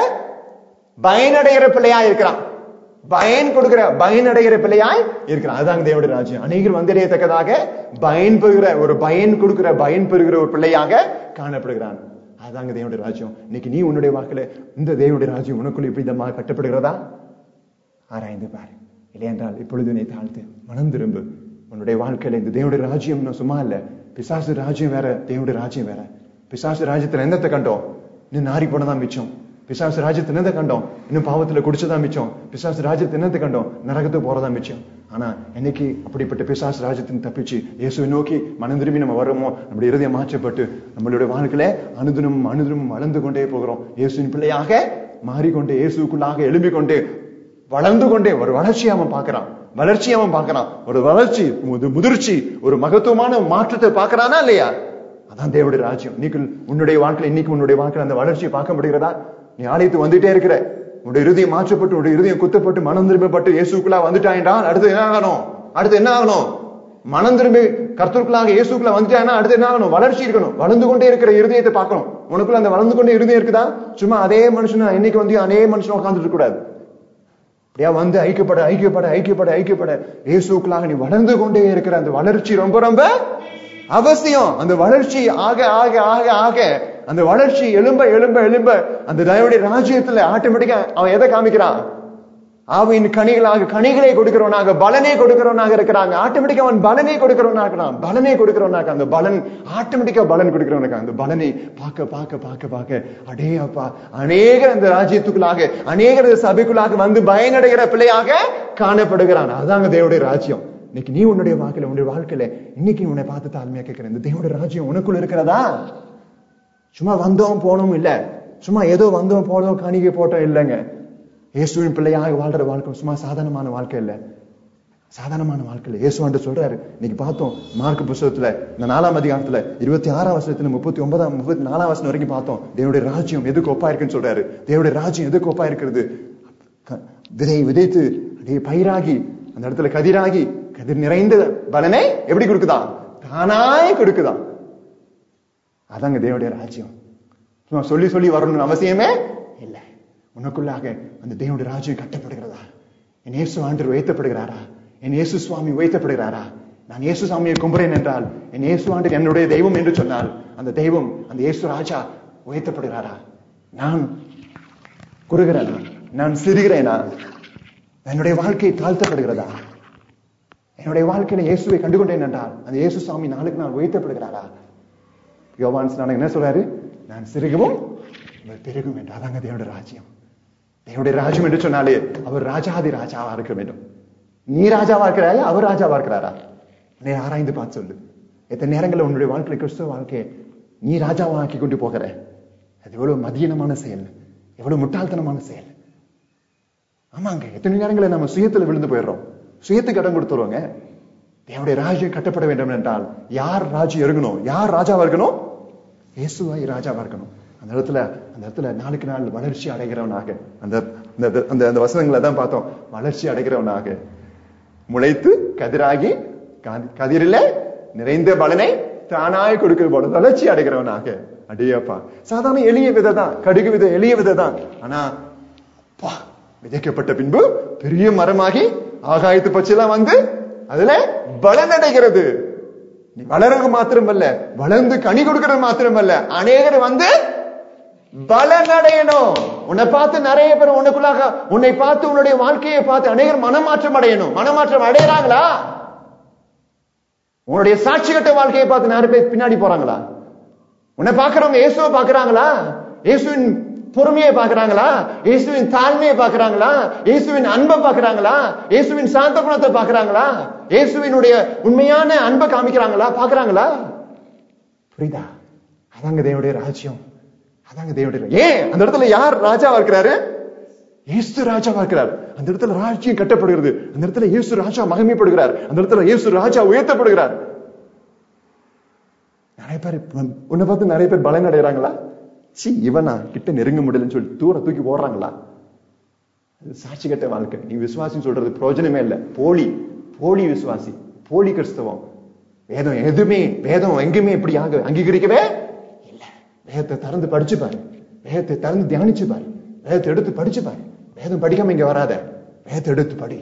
Speaker 1: பயனடைகிற பிள்ளையா இருக்கிறான் பயன் கொடுக்கிற பயனடைகிற பிள்ளையாய் இருக்கிறான் அதுதான் தேவனுடைய ராஜ்யம் அநேகர் வந்தடையத்தக்கதாக பயன் பெறுகிற ஒரு பயன் கொடுக்கிற பயன் பெறுகிற ஒரு பிள்ளையாக காணப்படுகிறான் அதுதாங்க தேவனுடைய ராஜ்யம் இன்னைக்கு நீ உன்னுடைய வாக்குல இந்த தேவனுடைய ராஜ்யம் உனக்குள்ள இப்படி இந்த கட்டப்படுகிறதா ஆராய்ந்து பாரு இல்லையென்றால் இப்பொழுது நீ தாழ்த்து மனம் திரும்பு உன்னுடைய வாழ்க்கையில இந்த தேவனுடைய ராஜ்யம் சும்மா இல்ல பிசாசு ராஜ்யம் வேற தேவனுடைய ராஜ்யம் வேற பிசாசு ராஜ்யத்துல என்னத்தை கண்டோம் இன்னும் நாரி போனதான் மிச்சம் பிசாசு ராஜ்யத்தை என்னத்தை கண்டோம் இன்னும் பாவத்துல குடிச்சதான் மிச்சம் பிசாசு ராஜ்யத்தை என்னத்தை கண்டோம் நரகத்துக்கு போறதா மிச்சம் ஆனா என்னைக்கு அப்படிப்பட்ட பிசாசு ராஜ்யத்தின் தப்பிச்சு இயேசுவை நோக்கி மனம் திரும்பி நம்ம வரோமோ நம்முடைய இருதயம் மாற்றப்பட்டு நம்மளுடைய வாழ்க்கையில அனுதினமும் அனுதினமும் வளர்ந்து கொண்டே போகிறோம் இயேசுவின் பிள்ளையாக மாறிக்கொண்டே இயேசுக்குள்ளாக எழும்பிக் கொண்டே வளர்ந்து கொண்டே ஒரு வளர்ச்சியை அவன் பார்க்கறான் வளர்ச்சி அவன் பார்க்கறான் ஒரு வளர்ச்சி ஒரு முதிர்ச்சி ஒரு மகத்துவமான மாற்றத்தை பார்க்கறானா இல்லையா அதான் தேவனுடைய ராஜ்யம் இன்னைக்கு உன்னுடைய வாழ்க்கையில இன்னைக்கு உன்னுடைய வாழ்க்கையில அந்த வளர்ச்சியை பார்க்க முடிகிறதா நீ ஆலயத்து வந்துட்டே இருக்கிற உன்னுடைய இருதயம் மாற்றப்பட்டு உன்னுடைய இருதயம் குத்தப்பட்டு மனம் திரும்பப்பட்டு இயேசுக்குள்ளா வந்துட்டாயின்றால் அடுத்து என்ன ஆகணும் அடுத்து என்ன ஆகணும் மனம் திரும்பி கர்த்தருக்குள்ளாக இயேசுக்குள்ள வந்துட்டாங்கன்னா அடுத்து என்ன ஆகணும் வளர்ச்சி இருக்கணும் வளர்ந்து கொண்டே இருக்கிற இருதயத்தை பார்க்கணும் உனக்குள்ள அந்த வளர்ந்து கொண்டே இருதயம் இருக்குதா சும்மா அதே மனுஷன் இன்னைக்கு வந்து அதே மனுஷன் உட்கார்ந்துட்டு இருக்க கூடாது அப்படியா வந்து ஐக்கியப்பட ஐக்கியப்பட ஐக்கியப்பட ஐக்கியப்பட இயேசுக்களாக நீ வளர்ந்து கொண்டே இருக்கிற அந்த வளர்ச்சி ரொம்ப ரொம்ப அவசியம் அந்த வளர்ச்சி ஆக ஆக ஆக ஆக அந்த வளர்ச்சி எலும்ப எலும்ப எலும்ப அந்த தயவுடைய ராஜ்யத்துல ஆட்டோமேட்டிக்கா அவன் எதை காமிக்கிறான் ஆவின் கனிகளாக கனிகளை கொடுக்கிறவனாக பலனை கொடுக்கிறவனாக இருக்கிறாங்க ஆட்டோமேட்டிக்கா அவன் பலனை கொடுக்கிறவனாக இருக்கிறான் பலனை கொடுக்கிறவனாக அந்த பலன் ஆட்டோமேட்டிக்கா பலன் கொடுக்கிறவனாக அந்த பலனை பார்க்க பார்க்க பார்க்க பார்க்க அடே அப்பா அநேகர் அந்த ராஜ்யத்துக்குள்ளாக அநேகர் இந்த சபைக்குள்ளாக வந்து பயனடைகிற பிள்ளையாக காணப்படுகிறான் அதாங்க தேவனுடைய ராஜ்யம் இன்னைக்கு நீ உன்னுடைய வாழ்க்கையில உன்னுடைய வாழ்க்கையில இன்னைக்கு உன்னை பார்த்து தாழ்மையா கேட்கிறேன் இந்த தேவனுடைய ராஜ்யம் உனக்குள்ள இருக்கிறதா சும்மா வந்தோம் போனோம் இல்ல சும்மா ஏதோ வந்தோம் போனோம் காணிக்கை போட்டோம் இல்லைங்க இயேசுவின் பிள்ளையாக வாழ்ற வாழ்க்கை சும்மா சாதாரணமான வாழ்க்கை இல்ல சாதாரணமான வாழ்க்கை இல்ல இயேசுவாண்டு சொல்றாரு இன்னைக்கு பார்த்தோம் மார்க் புஸ்தகத்துல இந்த நாலாம் அதிகாரத்துல இருபத்தி ஆறாம் வருஷத்துல முப்பத்தி ஒன்பதாம் முப்பத்தி நாலாம் வருஷம் வரைக்கும் பார்த்தோம் தேவனுடைய ராஜ்யம் எதுக்கு ஒப்பா இருக்குன்னு சொல்றாரு தேவனுடைய ராஜ்யம் எதுக்கு ஒப்பா இருக்கிறது க- விதை விதைத்து அப்படியே பயிராகி அந்த இடத்துல கதிராகி கதிர் நிறைந்த பலனை எப்படி கொடுக்குதா தானாய் கொடுக்குதா அதாங்க தேவனுடைய ராஜ்யம் சும்மா சொல்லி சொல்லி வரணும்னு அவசியமே இல்லை உனக்குள்ளாக அந்த தேவனுடைய ராஜ்யம் கட்டப்படுகிறதா என் இயேசு ஆண்டர் உயர்த்தப்படுகிறாரா என் இயேசு சுவாமி உயர்த்தப்படுகிறாரா நான் இயேசு சாமியை கும்புறேன் என்றால் என் இயேசு ஆண்டர் என்னுடைய தெய்வம் என்று சொன்னால் அந்த தெய்வம் அந்த இயேசு ராஜா உயர்த்தப்படுகிறாரா நான் குறுகிறேனா நான் சிறுகிறேனா என்னுடைய வாழ்க்கை தாழ்த்தப்படுகிறதா என்னுடைய வாழ்க்கையில இயேசுவை கண்டுகொண்டேன் என்றால் அந்த இயேசு சாமி நாளுக்கு நாள் உயர்த்தப்படுகிறாரா யோவான் ஸ்நானன் என்ன சொல்றாரு நான் சிறுகவும் அவர் பெருகும் என்று அதாங்க தேவனுடைய ராஜ்யம் தேவனுடைய ராஜ்யம் என்று சொன்னாலே அவர் ராஜாதி ராஜாவா இருக்க வேண்டும் நீ ராஜாவா இருக்கிறாயா அவர் ராஜாவா இருக்கிறாரா நீ ஆராய்ந்து பார்த்து சொல்லு எத்தனை நேரங்களில் உன்னுடைய வாழ்க்கையில கிறிஸ்துவ வாழ்க்கையை நீ ராஜாவா ஆக்கி கொண்டு போகிற அது எவ்வளவு மதியனமான செயல் எவ்வளவு முட்டாள்தனமான செயல் ஆமாங்க எத்தனை நேரங்களில் நம்ம சுயத்துல விழுந்து போயிடுறோம் சுயத்துக்கு இடம் கொடுத்துருவோங்க தேவனுடைய ராஜ்யம் கட்டப்பட வேண்டும் என்றால் யார் ராஜ்யம் இருக்கணும் யார் ராஜாவா இருக்கணும் இயேசுவாய் ராஜாவா இருக்கணும் அந்த இடத்துல அந்த இடத்துல நாளுக்கு நாள் வளர்ச்சி அடைகிறவனாக அந்த அந்த அந்த அந்த வசனங்களை தான் பார்த்தோம் வளர்ச்சி அடைகிறவனாக முளைத்து கதிராகி கதி- கதிரிலே நிறைந்த பலனை தானாய் கொடுக்கிற போல வளர்ச்சி அடைகிறவனாக அடியப்பா சாதாரண எளிய விதை தான் கடுகு விதை எளிய விதை தான் ஆனா அப்பா, விதைக்கப்பட்ட பின்பு பெரிய மரமாகி ஆகாயத்து பச்சைலாம் வந்து அதுல பலனடைகிறது நீ வளர்றது மாத்திரமல்ல வளர்ந்து கனி கொடுக்கிறது மாத்திரமல்ல அநேகர் வந்து பலனடையணும் உன்னை பார்த்து நிறைய பேர் உனக்குள்ளாக உன்னை பார்த்து உன்னுடைய வாழ்க்கையை பார்த்து அநேகர் மனமாற்றம் அடையணும் மனமாற்றம் அடையறாங்களா உன்னுடைய சாட்சி கட்ட வாழ்க்கையை பார்த்து நிறைய பேர் பின்னாடி போறாங்களா உன்னை பார்க்கறவங்க இயேசுவை பார்க்கறாங்களா இயேசுவின் பொறுமையை பார்க்கறாங்களா இயேசுவின் தாழ்மையை பார்க்கறாங்களா இயேசுவின் அன்பை பார்க்கறாங்களா இயேசுவின் சாந்த குணத்தை பார்க்கறாங்களா இயேசுவினுடைய உண்மையான அன்பை காமிக்கிறாங்களா பார்க்கறாங்களா புரியுதா அதாங்க தேவனுடைய ராஜ்யம் அதாங்க தேவனுடைய ரா- ஏன் அந்த இடத்துல யார் ராஜாவா இருக்கிறாரு இயேசு ராஜாவா இருக்கிறார் அந்த இடத்துல ராஜ்யம் கட்டப்படுகிறது அந்த இடத்துல இயேசு ராஜா மகிமைப்படுகிறார் அந்த இடத்துல இயேசு ராஜா உயர்த்தப்படுகிறார் நிறைய பேர் உன்- உன்னை பார்த்து நிறைய பேர் பலன் அடைகிறாங்களா சி இவனா கிட்ட நெருங்க முடியலன்னு சொல்லி தூர தூக்கி போடுறாங்களா அது சாட்சி கட்ட வாழ்க்கை நீ விசுவாசின்னு சொல்றது பிரயோஜனமே இல்ல போலி போலி விசுவாசி போலி கிறிஸ்தவம் வேதம் எதுவுமே வேதம் எங்குமே இப்படி ஆக அங்கீகரிக்கவே இல்ல வேதத்தை திறந்து படிச்சு பாரு வேதத்தை திறந்து தியானிச்சு பாரு வேதத்தை எடுத்து படிச்சு பாரு வேதம் படிக்காம இங்க வராத வேதத்தை எடுத்து படி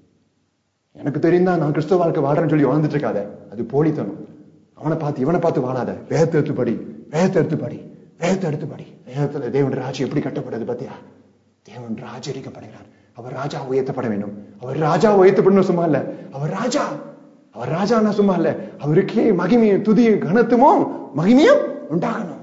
Speaker 1: எனக்கு தெரியும் தான் நான் கிறிஸ்தவ வாழ்க்கை வாழ்றேன்னு சொல்லி வாழ்ந்துட்டு இருக்காத அது போலித்தனம் அவனை பார்த்து இவனை பார்த்து வாழாத வேதத்தை எடுத்து படி வேதத்தை எடுத்து படி வேதத்தை எடுத்து படி வேதத்துல தேவன் ராஜ்யம் எப்படி கட்டப்படுது பாத்தியா தேவன் ராஜரிக்கப்படுகிறார் அவர் ராஜா உயர்த்தப்பட வேண்டும் அவர் ராஜா உயர்த்தப்படணும் சும்மா இல்ல அவர் ராஜா அவர் ராஜானா சும்மா இல்ல அவருக்கே மகிமையும் துதியும் கனத்துமும் மகிமையும் உண்டாகணும்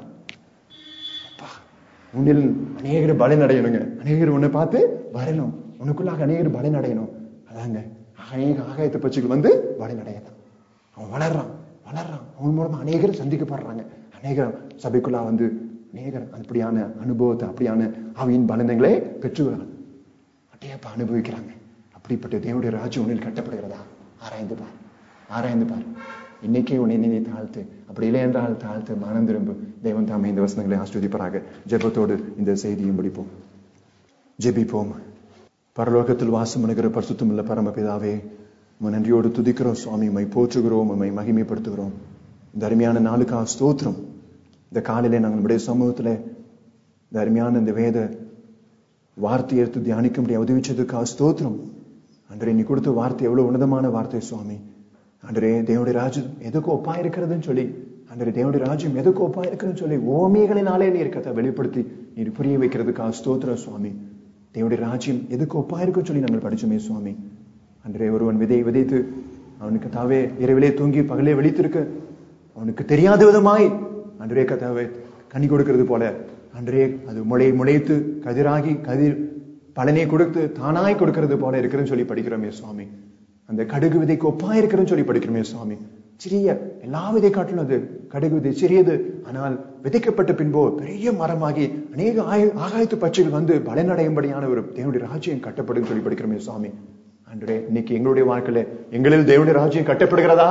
Speaker 1: அப்பா உன்னில் அநேகர் பலன் அடையணுங்க அநேகர் உன்னை பார்த்து வரணும் உனக்குள்ளாக அநேகர் பலன் அடையணும் அதாங்க அநேக ஆகாயத்தை பட்சிகள் வந்து பலன் அடையலாம் அவன் வளர்றான் வளர்றான் அவன் மூலமா அநேகர் சந்திக்கப்படுறாங்க அநேகர் சபைக்குள்ளா வந்து அநேகர் அப்படியான அனுபவத்தை அப்படியான ஆவியின் பலனங்களே பெற்றுகிறாங்க அப்படியேப்பா அனுபவிக்கிறாங்க அப்படிப்பட்ட தேவனுடைய ராஜ்யம் உன்னில் கட்டப்படுகிறதா ஆராய்ந்து பார் ஆராய்ந்து பார் இன்னைக்கே உன்னை நினை தாழ்த்து அப்படி இல்லை என்றால் தாழ்த்து மனம் திரும்பு தேவன் தாமே இந்த வசனங்களை ஆஸ்வதிப்பாராக ஜெபத்தோடு இந்த செய்தியும் முடிப்போம் ஜெபிப்போம் பரலோகத்தில் வாசம் பண்ணுகிற பரிசுத்தமுள்ள பரமபிதாவே உம்மை நன்றியோடு துதிக்கிறோம் சுவாமி உம்மை போற்றுகிறோம் உம்மை மகிமைப்படுத்துகிறோம் இந்த அருமையான நாளுக்காக ஸ்தோத்திரம் இந்த காலையில நாங்கள் நம்முடைய சமூகத்துல இந்த அருமையான இந்த வேத வார்த்தை எடுத்து தியானிக்க முடிய உதவிச்சதுக்காக ஸ்தோத்திரம் அன்றே நீ கொடுத்த வார்த்தை எவ்வளவு உன்னதமான வார்த்தை சுவாமி அன்றே தேவனுடைய ராஜ்யம் எதுக்கு ஒப்பா இருக்கிறதுன்னு சொல்லி அன்றே தேவனுடைய ராஜ்யம் எதுக்கு ஒப்பா இருக்கிறதுன்னு சொல்லி ஓமிகளினாலே நீ இருக்கத்தை வெளிப்படுத்தி நீர் புரிய வைக்கிறதுக்காக ஸ்தோத்திரம் சுவாமி தேவனுடைய ராஜ்யம் எதுக்கு ஒப்பா இருக்குன்னு சொல்லி நாங்கள் படிச்சோமே சுவாமி அன்றே ஒருவன் விதை விதைத்து அவனுக்கு தாவே இரவிலே தூங்கி பகலே விழித்திருக்க அவனுக்கு தெரியாத விதமாய் அன்றே கதாவே கனி கொடுக்கிறது போல அன்றே அது முளை முளைத்து கதிராகி கதிர் பலனை கொடுத்து தானாய் கொடுக்கிறது போல இருக்கிறதுன்னு சொல்லி படிக்கிறோமே சுவாமி அந்த கடுகு விதைக்கு ஒப்பா இருக்கிறதுன்னு சொல்லி படிக்கிறோமே சுவாமி சிறிய எல்லா விதை காட்டிலும் அது கடுகு விதை சிறியது ஆனால் விதைக்கப்பட்ட பின்போ பெரிய மரமாகி அநேக ஆய- ஆகாயத்து பட்சிகள் வந்து பலனடையும்படியான ஒரு தேவனுடைய ராஜ்யம் கட்டப்படும் சொல்லி படிக்கிறோமே சுவாமி அன்றே இன்னைக்கு எங்களுடைய வாழ்க்கையில எங்களில் தேவனுடைய ராஜ்யம் கட்டப்படுகிறதா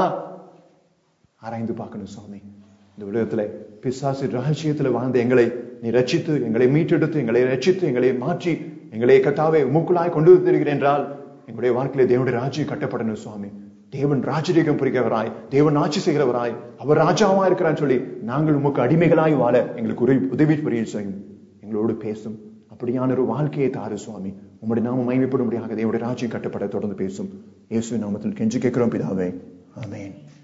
Speaker 1: ஆராய்ந்து பார்க்கணும் சுவாமி இந்த உலகத்துல பிசாசு ரகசியத்துல வாழ்ந்த எங்களை நீ ரட்சித்து எங்களை மீட்டெடுத்து எங்களை ரட்சித்து எங்களை மாற்றி எங்களை கத்தாவே மூக்குளாய் கொண்டு வந்திருக்கிறேன் என்றால் எங்களுடைய வாழ்க்கையில தேவனுடைய ராஜ்யம் கட்டப்படணும் சுவாமி தேவன் ராஜரீகம் புரிகிறவராய் தேவன் ஆட்சி செய்கிறவராய் அவர் ராஜாவா இருக்கிறான்னு சொல்லி நாங்கள் உமக்கு அடிமைகளாய் வாழ எங்களுக்கு உதவி உதவி புரிய செய்யும் எங்களோடு பேசும் அப்படியான ஒரு வாழ்க்கையை தாரு சுவாமி உம்முடைய நாம மகிமைப்படும்படியாக தேவனுடைய ராஜ்யம் கட்டப்பட தொடர்ந்து பேசும் இயேசு நாமத்தில் கெஞ்சி கேட்கிறோம் பிதாவே ஆமென்